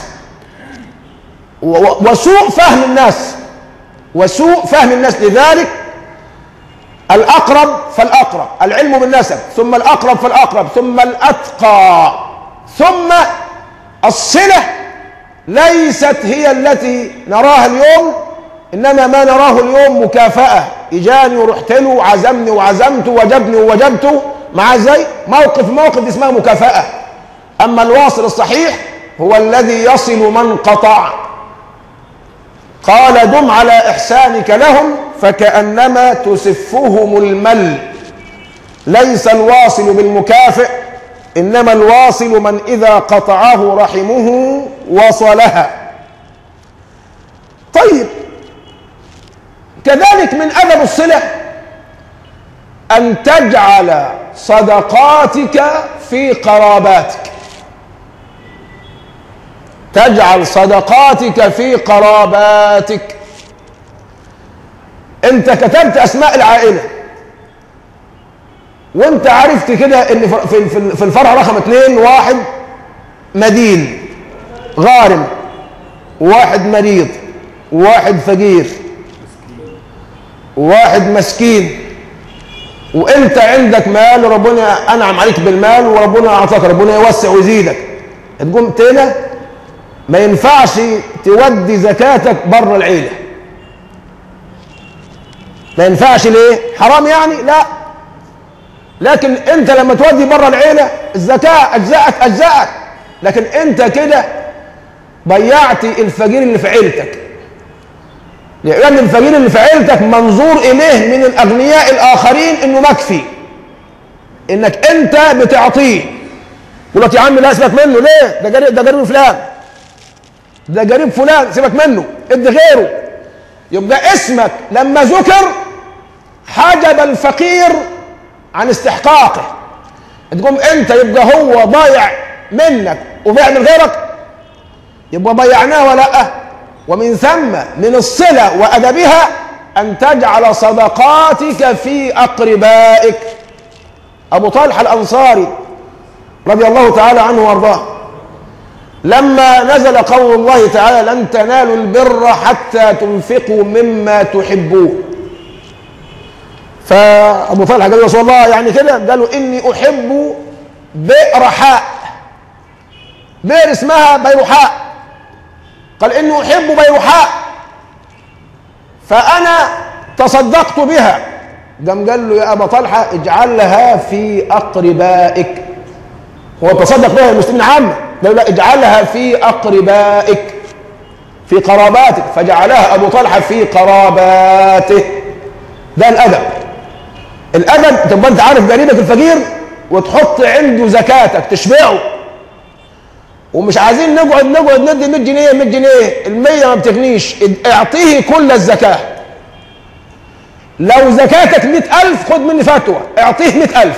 وسوء فهم الناس وسوء فهم الناس لذلك الأقرب فالأقرب العلم بالنسب ثم الأقرب فالأقرب ثم الأتقى ثم الصلة ليست هي التي نراها اليوم إنما ما نراه اليوم مكافأة إجاني ورحت له عزمني وعزمته وجبني ووجبته مع زي موقف موقف اسمها مكافأة أما الواصل الصحيح هو الذي يصل من قطع قال دم على إحسانك لهم فكأنما تسفهم المل ليس الواصل بالمكافئ إنما الواصل من إذا قطعه رحمه وصلها طيب كذلك من أدب الصلة أن تجعل صدقاتك في قراباتك تجعل صدقاتك في قراباتك انت كتبت اسماء العائله وانت عرفت كده ان في في في الفرع رقم اثنين واحد مدين غارم واحد مريض واحد فقير واحد مسكين وانت عندك مال وربنا انعم عليك بالمال وربنا اعطاك ربنا يوسع ويزيدك تقوم تلا ما ينفعش تودي زكاتك بره العيله ما ينفعش ليه حرام يعني لا لكن انت لما تودي بره العيله الزكاه اجزاءك اجزاءك لكن انت كده ضيعت الفقير اللي في عيلتك لان الفقير اللي في عيلتك منظور اليه من الاغنياء الاخرين انه مكفي انك انت بتعطيه يقول لك يا عم لا سيبك منه ليه ده قريب ده قريب فلان ده قريب فلان سيبك منه ادي غيره يبقى اسمك لما ذكر حجب الفقير عن استحقاقه تقوم انت يبقى هو ضايع منك وضايع من غيرك يبقى ضيعناه ولا ومن ثم من الصلة وأدبها أن تجعل صدقاتك في أقربائك أبو طلحة الأنصاري رضي الله تعالى عنه وارضاه لما نزل قول الله تعالى لن تنالوا البر حتى تنفقوا مما تحبون فأبو طلحة قال يا رسول الله يعني كده قالوا إني أحب بئر حاء بئر اسمها بيرحاء قال إني أحب بيرحاء فأنا تصدقت بها قام قال له يا أبا طلحة اجعلها في أقربائك هو تصدق بها المسلمين عامة قال لا اجعلها في أقربائك في قراباتك فجعلها أبو طلحة في قراباته ده الأدب الأدب تبقى أنت عارف قريبك الفقير وتحط عنده زكاتك تشبعه ومش عايزين نقعد نقعد ندي 100 جنيه 100 جنيه ال 100 ما بتغنيش اعطيه كل الزكاه لو زكاتك 100000 خد مني فتوى اعطيه 100000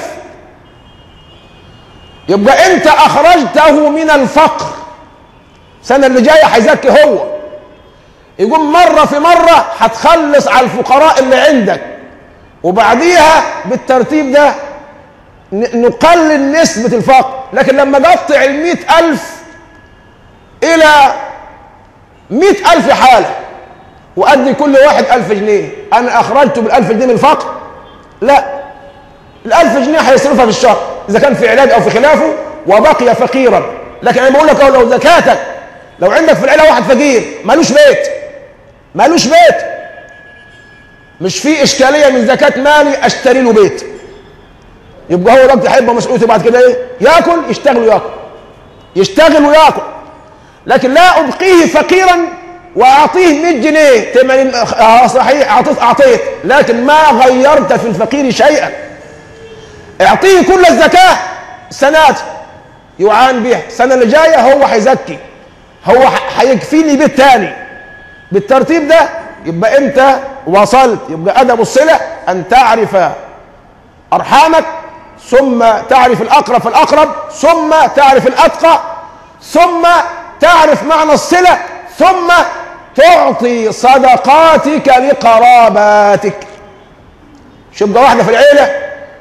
يبقى انت اخرجته من الفقر السنه اللي جايه هيزكي هو يقوم مره في مره هتخلص على الفقراء اللي عندك وبعديها بالترتيب ده نقلل نسبة الفقر لكن لما قطع المئة ألف إلى مئة ألف حالة وأدي كل واحد ألف جنيه أنا أخرجته بالألف جنيه من الفقر لا الألف جنيه هيصرفها في الشهر إذا كان في علاج أو في خلافه وبقي فقيرا لكن أنا بقول لك لو زكاتك لو عندك في العيلة واحد فقير مالوش بيت مالوش بيت مش في إشكالية من زكاة مالي أشتري له بيت يبقى هو الوقت هيبقى مسؤوليته بعد كده ايه؟ ياكل يشتغل وياكل يشتغل وياكل لكن لا ابقيه فقيرا واعطيه 100 جنيه 80 آه صحيح اعطيت اعطيت لكن ما غيرت في الفقير شيئا اعطيه كل الزكاه سنات يعان بها السنه اللي جايه هو هيزكي هو هيكفيني بيت تاني بالترتيب ده يبقى انت وصلت يبقى ادب الصله ان تعرف ارحامك ثم تعرف الأقرب فالأقرب ثم تعرف الأتقى ثم تعرف معنى الصلة ثم تعطي صدقاتك لقراباتك شبقى واحدة في العيلة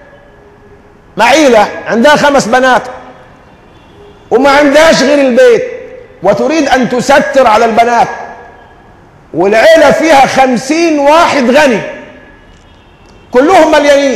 معيلة عندها خمس بنات وما عندهاش غير البيت وتريد أن تستر على البنات والعيلة فيها خمسين واحد غني كلهم مليانين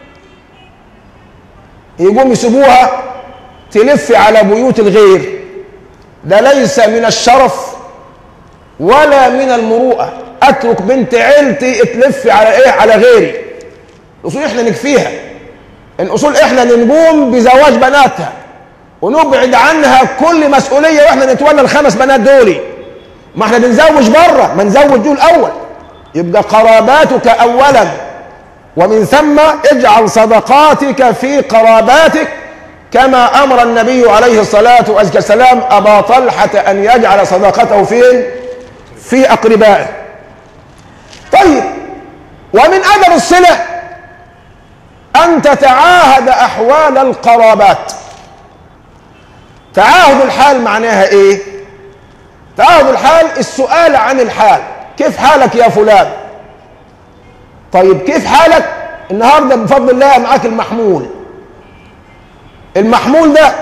يقوم يسيبوها تلف على بيوت الغير ده ليس من الشرف ولا من المروءة اترك بنت عيلتي تلف على ايه على غيري الاصول احنا نكفيها الاصول احنا نقوم بزواج بناتها ونبعد عنها كل مسؤولية واحنا نتولى الخمس بنات دول ما احنا بنزوج بره ما نزوج دول الاول يبقى قراباتك اولا ومن ثم اجعل صدقاتك في قراباتك كما امر النبي عليه الصلاه والسلام ابا طلحه ان يجعل صدقته فين؟ في اقربائه. طيب ومن ادب الصله ان تتعاهد احوال القرابات. تعاهد الحال معناها ايه؟ تعاهد الحال السؤال عن الحال، كيف حالك يا فلان؟ طيب كيف حالك النهارده بفضل الله معاك المحمول المحمول ده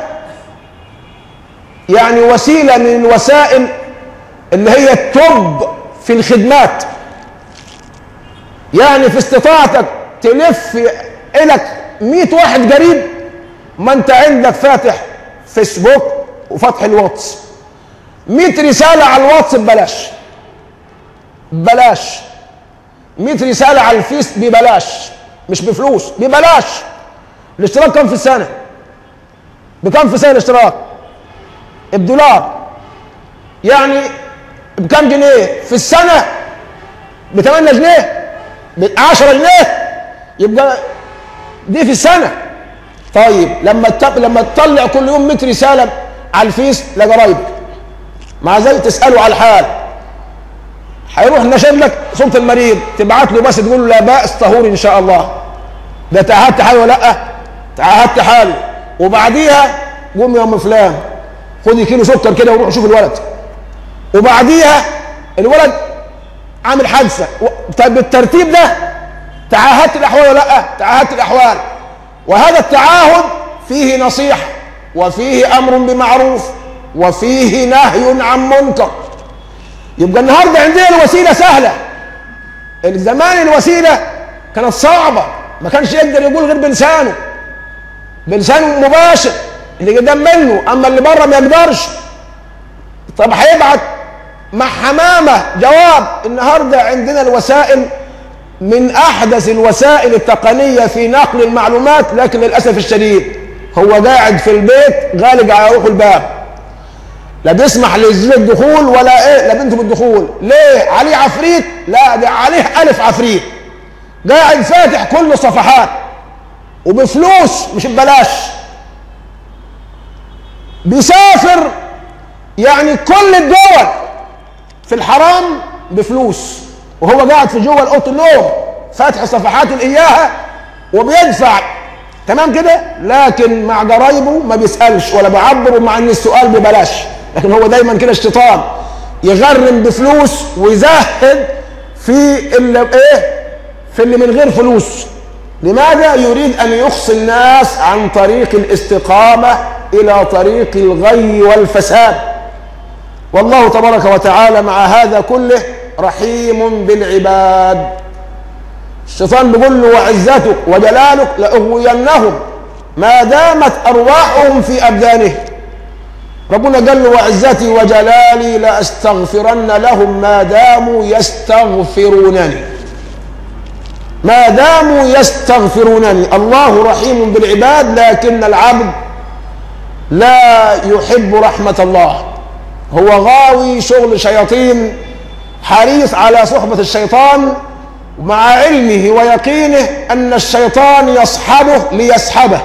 يعني وسيله من الوسائل اللي هي التوب في الخدمات يعني في استطاعتك تلف إلك 100 واحد قريب ما انت عندك فاتح فيسبوك وفتح الواتس 100 رسالة على الواتس ببلاش ببلاش 100 رسالة على الفيس ببلاش مش بفلوس ببلاش الاشتراك كم في السنة بكم في السنة الاشتراك بدولار يعني بكم جنيه في السنة ب 8 جنيه ب 10 جنيه يبقى دي في السنة طيب لما تط... لما تطلع كل يوم 100 رسالة على الفيس لقرايبك مع ذلك تسأله على الحال هيروح نشر لك صورة المريض تبعت له بس تقول له لا بأس طهور إن شاء الله ده تعهدت حالي ولا لأ؟ تعهدت حالي وبعديها قوم يا أم فلان خدي كيلو سكر كده وروح شوف الولد وبعديها الولد عامل حادثة طيب بالترتيب ده تعاهدت الأحوال ولا لأ؟ تعاهدت الأحوال وهذا التعاهد فيه نصيحة وفيه أمر بمعروف وفيه نهي عن منكر يبقى النهارده عندنا الوسيله سهله الزمان الوسيله كانت صعبه ما كانش يقدر يقول غير بلسانه بلسانه مباشر اللي قدام منه اما اللي بره ما يقدرش طب هيبعت مع حمامه جواب النهارده عندنا الوسائل من احدث الوسائل التقنيه في نقل المعلومات لكن للاسف الشديد هو قاعد في البيت غالق على روح الباب لا بيسمح للزوج الدخول ولا ايه لا بنته بالدخول ليه عليه عفريت لا ده عليه الف عفريت قاعد فاتح كل صفحات وبفلوس مش ببلاش بيسافر يعني كل الدول في الحرام بفلوس وهو قاعد في جوه اوضه النوم فاتح صفحاته اياها وبيدفع تمام كده لكن مع قرايبه ما بيسالش ولا بيعبر مع ان السؤال ببلاش لكن هو دايما كده الشيطان يغرم بفلوس ويزهد في اللي ايه في اللي من غير فلوس لماذا يريد ان يخصي الناس عن طريق الاستقامه الى طريق الغي والفساد والله تبارك وتعالى مع هذا كله رحيم بالعباد الشيطان بيقول له وعزتك وجلالك لاغوينهم ما دامت ارواحهم في ابدانهم ربنا قال له وعزتي وجلالي لاستغفرن لهم ما داموا يستغفرونني ما داموا يستغفرونني الله رحيم بالعباد لكن العبد لا يحب رحمة الله هو غاوي شغل شياطين حريص على صحبة الشيطان مع علمه ويقينه أن الشيطان يصحبه ليسحبه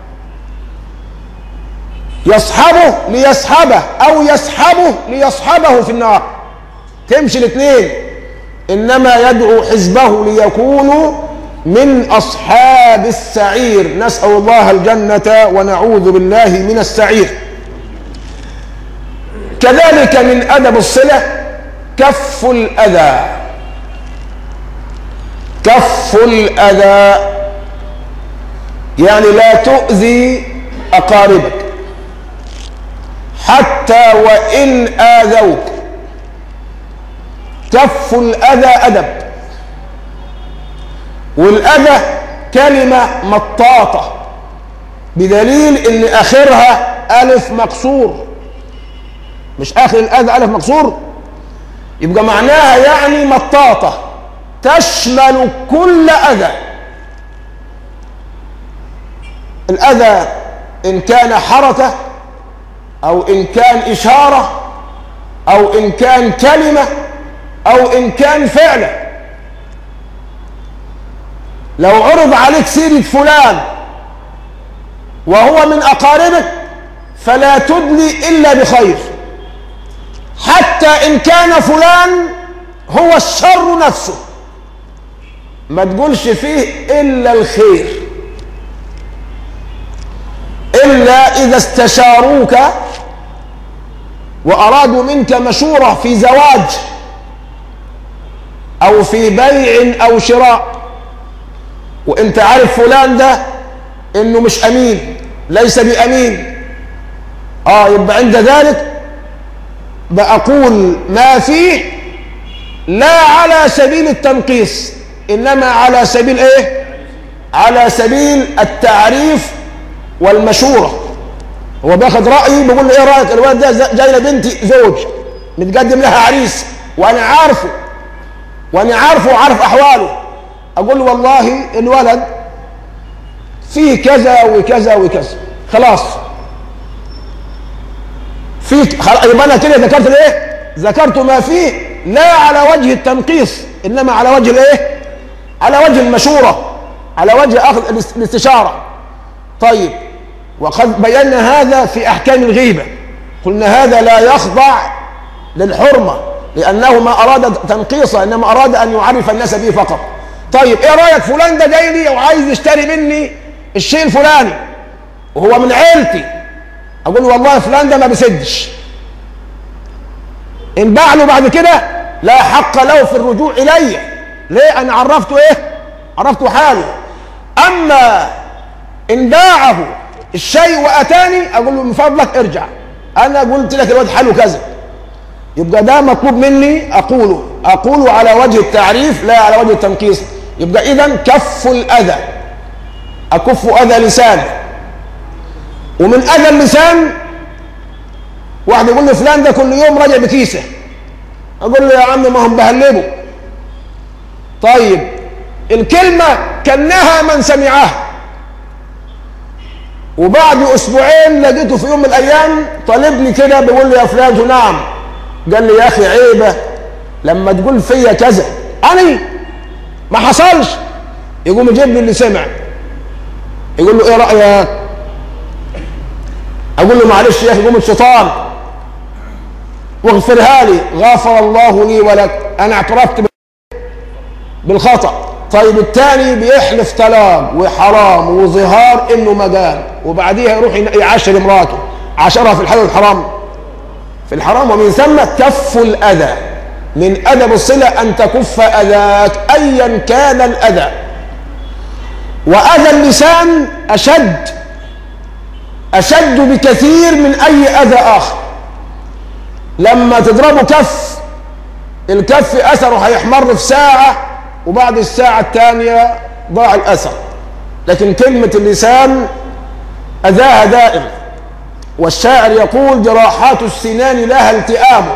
يصحبه ليسحبه او يسحبه ليصحبه في النار تمشي الاثنين انما يدعو حزبه ليكونوا من اصحاب السعير نسال الله الجنه ونعوذ بالله من السعير كذلك من ادب الصله كف الاذى كف الاذى يعني لا تؤذي اقاربك حتى وإن آذوك كف الأذى أدب والأذى كلمة مطاطة بدليل إن آخرها ألف مكسور مش آخر الأذى ألف مكسور يبقى معناها يعني مطاطة تشمل كل أذى الأذى إن كان حركة أو إن كان إشارة أو إن كان كلمة أو إن كان فعلا لو عرض عليك سيرة فلان وهو من أقاربك فلا تدلي إلا بخير حتى إن كان فلان هو الشر نفسه ما تقولش فيه إلا الخير إلا إذا استشاروك وأرادوا منك مشورة في زواج أو في بيع أو شراء وأنت عارف فلان ده إنه مش أمين ليس بأمين آه يبقى عند ذلك بأقول ما فيه لا على سبيل التنقيص إنما على سبيل إيه على سبيل التعريف والمشورة هو بياخد رأيي بيقول له ايه رأيك الولد ده جاي لبنتي زوج متقدم لها عريس وانا عارفه وانا عارفه وعارف احواله اقول له والله الولد فيه كذا وكذا وكذا خلاص في يبقى انا كده ذكرت الايه ذكرت ما فيه لا على وجه التنقيص انما على وجه الايه على وجه المشوره على وجه اخذ الاستشاره طيب وقد بينا هذا في احكام الغيبه قلنا هذا لا يخضع للحرمه لانه ما اراد تنقيصه انما اراد ان يعرف الناس به فقط طيب ايه رايك فلان ده جاي لي وعايز يشتري مني الشيء الفلاني وهو من عيلتي اقول له والله فلان ده ما بيسدش ان باع له بعد كده لا حق له في الرجوع الي ليه انا عرفته ايه عرفته حاله اما ان باعه الشيء واتاني اقول له من فضلك ارجع انا قلت لك الواد حاله كذا يبقى ده مطلوب مني اقوله اقوله على وجه التعريف لا على وجه التنقيص يبقى اذا كف الاذى اكف اذى لساني ومن اذى اللسان واحد يقول لي فلان ده كل يوم راجع بكيسه اقول له يا عم ما هم بهلبوا طيب الكلمه كانها من سمعها وبعد اسبوعين لقيته في يوم من الايام طالبني كده بيقول لي يا فلان نعم قال لي يا اخي عيبه لما تقول فيا كذا انا ما حصلش يقوم يجيب لي اللي سمع يقول له ايه رايك اقول له معلش يا اخي قوم الشيطان واغفرها لي غفر الله لي ولك انا اعترفت بالخطا طيب الثاني بيحلف طلاق وحرام وظهار انه ما قال وبعديها يروح يعاشر امراته عاشرها في الحلال والحرام في الحرام ومن ثم كف الاذى من ادب الصله ان تكف اذاك ايا كان الاذى واذى اللسان اشد اشد بكثير من اي اذى اخر لما تضربه كف الكف اثره هيحمر في ساعه وبعد الساعه الثانيه ضاع الاثر لكن كلمه اللسان اذاها دائم والشاعر يقول جراحات السنان لها التئام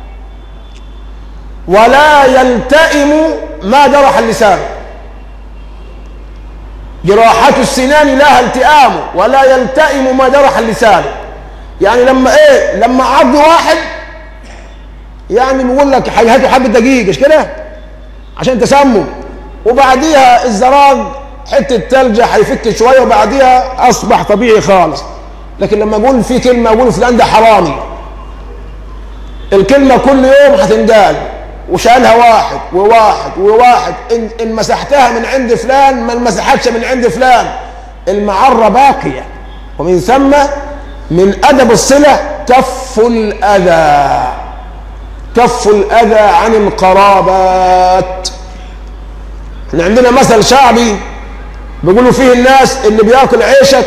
ولا يلتئم ما جرح اللسان جراحات السنان لها التئام ولا يلتئم ما جرح اللسان يعني لما ايه لما عض واحد يعني بيقول لك هاته حبه دقيق مش كده عشان تسمم وبعديها الزراج حته ثلج هيفك شويه وبعديها اصبح طبيعي خالص لكن لما اقول في كلمه اقول فلان ده حرامي الكلمه كل يوم هتنقال وشالها واحد وواحد وواحد إن, إن مسحتها من عند فلان ما مسحتش من عند فلان المعرة باقية ومن ثم من أدب الصلة كف الأذى كف الأذى عن القرابات احنا عندنا مثل شعبي بيقولوا فيه الناس اللي بياكل عيشك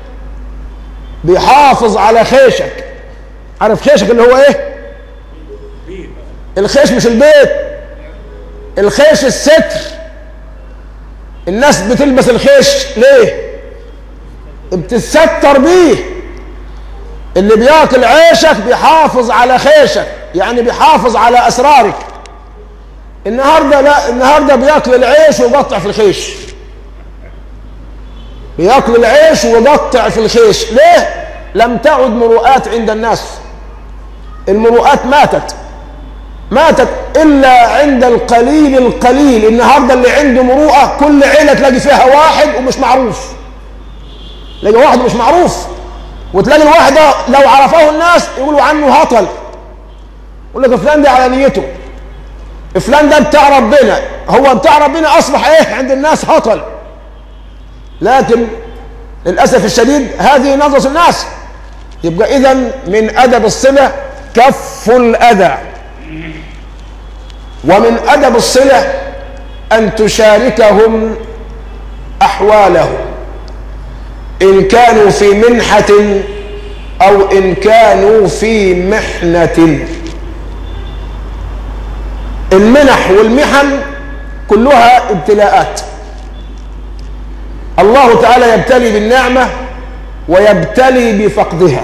بيحافظ على خيشك عارف خيشك اللي هو ايه الخيش مش البيت الخيش الستر الناس بتلبس الخيش ليه بتستر بيه اللي بياكل عيشك بيحافظ على خيشك يعني بيحافظ على اسرارك النهارده لا النهارده بياكل العيش ويقطع في الخيش بياكل العيش ويقطع في الخيش ليه لم تعد مروءات عند الناس المروءات ماتت ماتت الا عند القليل القليل النهارده اللي عنده مروءه كل عيله تلاقي فيها واحد ومش معروف تلاقي واحد مش معروف وتلاقي الواحد ده لو عرفه الناس يقولوا عنه هطل يقول لك فلان ده على نيته فلان ده بتاع ربنا هو بتاع ربنا اصبح ايه عند الناس هطل لكن للاسف الشديد هذه نظره الناس يبقى اذا من ادب الصله كف الاذى ومن ادب الصله ان تشاركهم احوالهم ان كانوا في منحه او ان كانوا في محنه المنح والمحن كلها ابتلاءات الله تعالى يبتلي بالنعمة ويبتلي بفقدها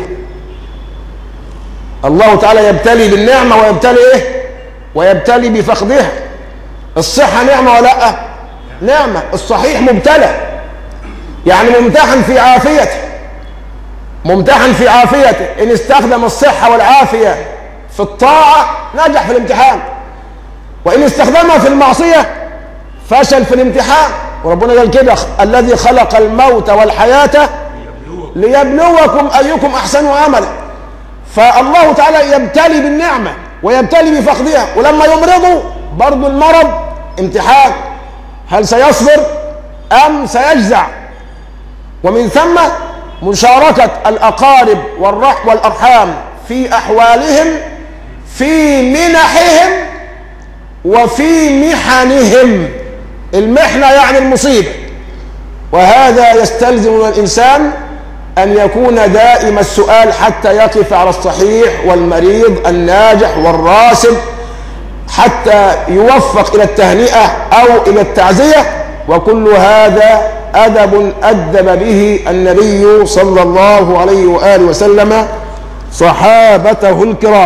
الله تعالى يبتلي بالنعمة ويبتلي ايه ويبتلي بفقدها الصحة نعمة ولا لا نعمة الصحيح مبتلى يعني ممتحن في عافيته ممتحن في عافيته إن استخدم الصحة والعافية في الطاعة نجح في الامتحان وإن استخدمها في المعصية فشل في الامتحان وربنا قال كده الذي خلق الموت والحياة ليبلوكم أيكم أحسن عملا فالله تعالى يبتلي بالنعمة ويبتلي بفقدها ولما يمرضوا برضو المرض امتحان هل سيصبر أم سيجزع ومن ثم مشاركة الأقارب والرح والأرحام في أحوالهم في منحهم وفي محنهم المحنة يعني المصيبة وهذا يستلزم من الإنسان أن يكون دائم السؤال حتى يقف على الصحيح والمريض الناجح والراسب حتى يوفق إلى التهنئة أو إلى التعزية وكل هذا أدب أدب به النبي صلى الله عليه وآله وسلم صحابته الكرام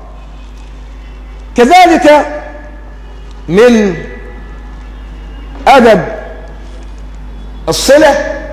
كذلك من أدب الصلة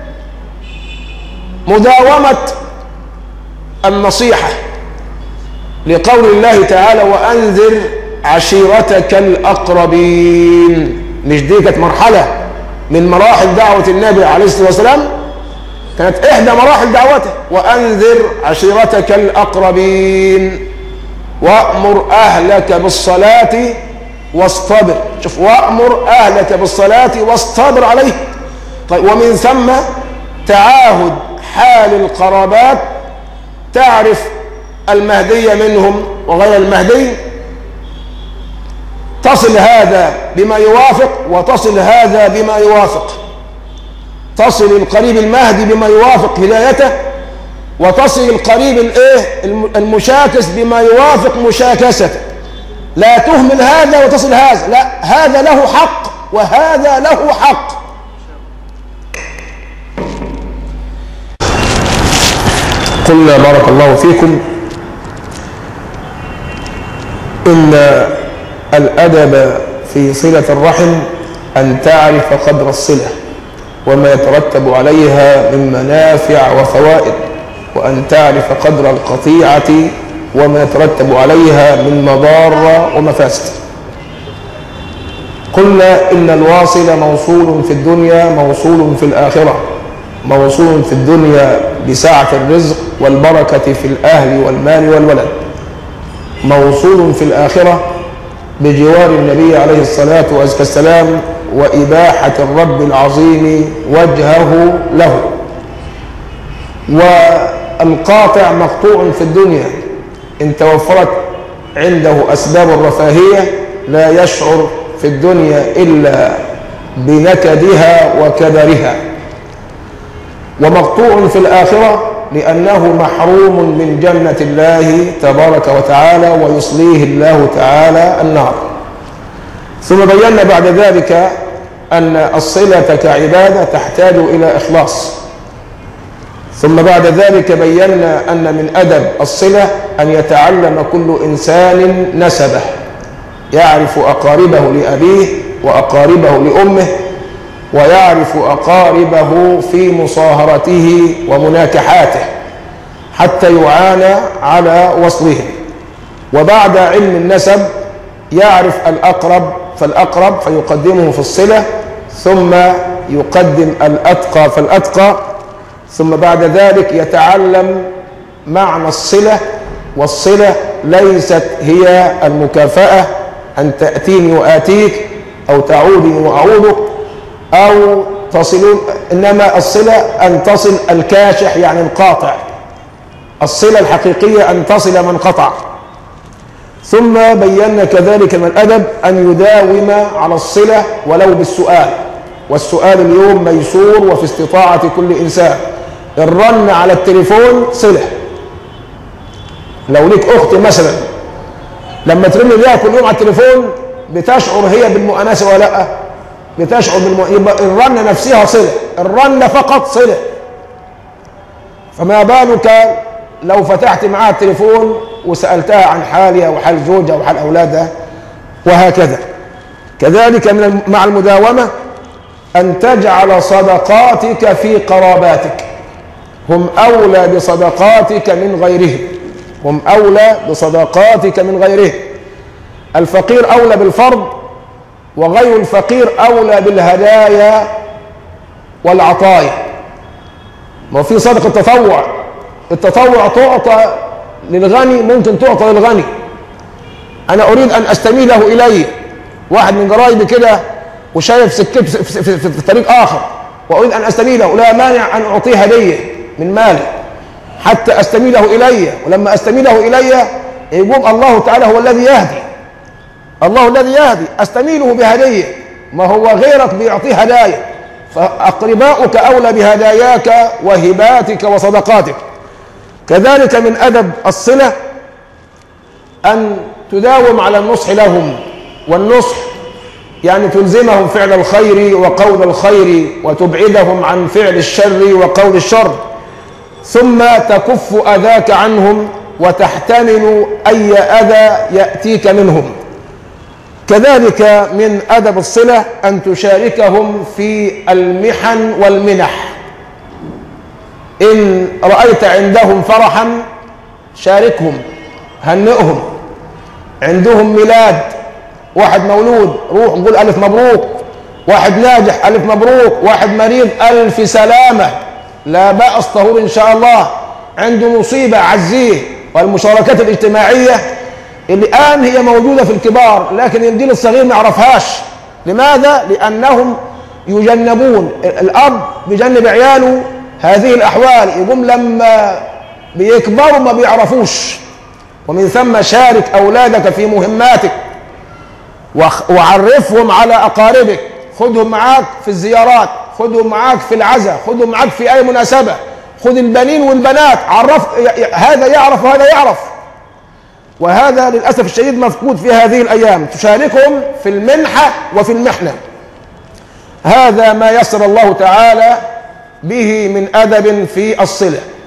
مداومة النصيحة لقول الله تعالى وأنذر عشيرتك الأقربين مش دي كانت مرحلة من مراحل دعوة النبي عليه الصلاة والسلام كانت إحدى مراحل دعوته وأنذر عشيرتك الأقربين وأمر أهلك بالصلاة واصطبر شوف وأمر أهلك بالصلاة واصطبر عليه طيب ومن ثم تعاهد حال القرابات تعرف المهدي منهم وغير المهدي تصل هذا بما يوافق وتصل هذا بما يوافق تصل القريب المهدي بما يوافق هدايته وتصل القريب الايه المشاكس بما يوافق مشاكسته لا تهمل هذا وتصل هذا لا هذا له حق وهذا له حق قلنا بارك الله فيكم إن الأدب في صلة الرحم أن تعرف قدر الصلة وما يترتب عليها من منافع وفوائد وأن تعرف قدر القطيعة وما يترتب عليها من مضار ومفاسد قلنا إن الواصل موصول في الدنيا موصول في الآخرة موصول في الدنيا بسعة الرزق والبركة في الأهل والمال والولد موصول في الآخرة بجوار النبي عليه الصلاة والسلام وإباحة الرب العظيم وجهه له والقاطع مقطوع في الدنيا إن توفرت عنده أسباب الرفاهية لا يشعر في الدنيا إلا بنكدها وكدرها ومقطوع في الآخرة لأنه محروم من جنة الله تبارك وتعالى ويصليه الله تعالى النار ثم بينا بعد ذلك أن الصلة كعبادة تحتاج إلى إخلاص ثم بعد ذلك بينا أن من أدب الصلة أن يتعلم كل إنسان نسبه يعرف أقاربه لأبيه وأقاربه لأمه ويعرف أقاربه في مصاهرته ومناكحاته حتى يعانى على وصلهم وبعد علم النسب يعرف الأقرب فالأقرب فيقدمه في الصلة ثم يقدم الأتقى فالأتقى ثم بعد ذلك يتعلم معنى الصلة والصلة ليست هي المكافأة أن تأتيني وآتيك أو تعودني وأعودك أو تصلون إنما الصلة أن تصل الكاشح يعني القاطع الصلة الحقيقية أن تصل من قطع ثم بينا كذلك من الأدب أن يداوم على الصلة ولو بالسؤال والسؤال اليوم ميسور وفي استطاعة كل إنسان الرن على التليفون صلة لو ليك أخت مثلا لما ترن ليها كل يوم على التليفون بتشعر هي بالمؤانسة ولا لا بتشعر بالم... يبقى الرنة نفسها صلة الرنة فقط صلة فما بالك لو فتحت معها التليفون وسألتها عن حالها وحال زوجها وحال أولادها وهكذا كذلك من الم- مع المداومة أن تجعل صدقاتك في قراباتك هم أولى بصدقاتك من غيرهم هم أولى بصدقاتك من غيرهم الفقير أولى بالفرض وغير الفقير أولى بالهدايا والعطايا ما هو في صدقة تطوع التطوع تعطى للغني ممكن تعطى للغني أنا أريد أن أستميله إلي واحد من قرايبي كده وشايف سكته في, في, في, في طريق آخر وأريد أن أستميله لا مانع أن أعطيه هدية من مالي حتى أستميله إلي ولما أستميله إلي يقوم الله تعالى هو الذي يهدي الله الذي يهدي استميله بهديه ما هو غيرك بيعطيه هدايا فأقرباؤك أولى بهداياك وهباتك وصدقاتك كذلك من أدب الصلة أن تداوم على النصح لهم والنصح يعني تلزمهم فعل الخير وقول الخير وتبعدهم عن فعل الشر وقول الشر ثم تكف أذاك عنهم وتحتمل أي أذى يأتيك منهم كذلك من أدب الصلة أن تشاركهم في المحن والمنح إن رأيت عندهم فرحا شاركهم هنئهم عندهم ميلاد واحد مولود روح نقول ألف مبروك واحد ناجح ألف مبروك واحد مريض ألف سلامة لا بأس طهور إن شاء الله عنده مصيبة عزيه والمشاركات الاجتماعية اللي الآن هي موجودة في الكبار لكن الجيل الصغير ما يعرفهاش لماذا؟ لأنهم يجنبون الأب بيجنب عياله هذه الأحوال يقوم لما بيكبروا ما بيعرفوش ومن ثم شارك أولادك في مهماتك وخ- وعرفهم على أقاربك خذهم معاك في الزيارات خذهم معاك في العزاء خذهم معاك في أي مناسبة خذ البنين والبنات عرف ي- ي- هذا يعرف وهذا يعرف وهذا للأسف الشديد مفقود في هذه الأيام تشاركهم في المنحة وفي المحنة هذا ما يسر الله تعالى به من أدب في الصلة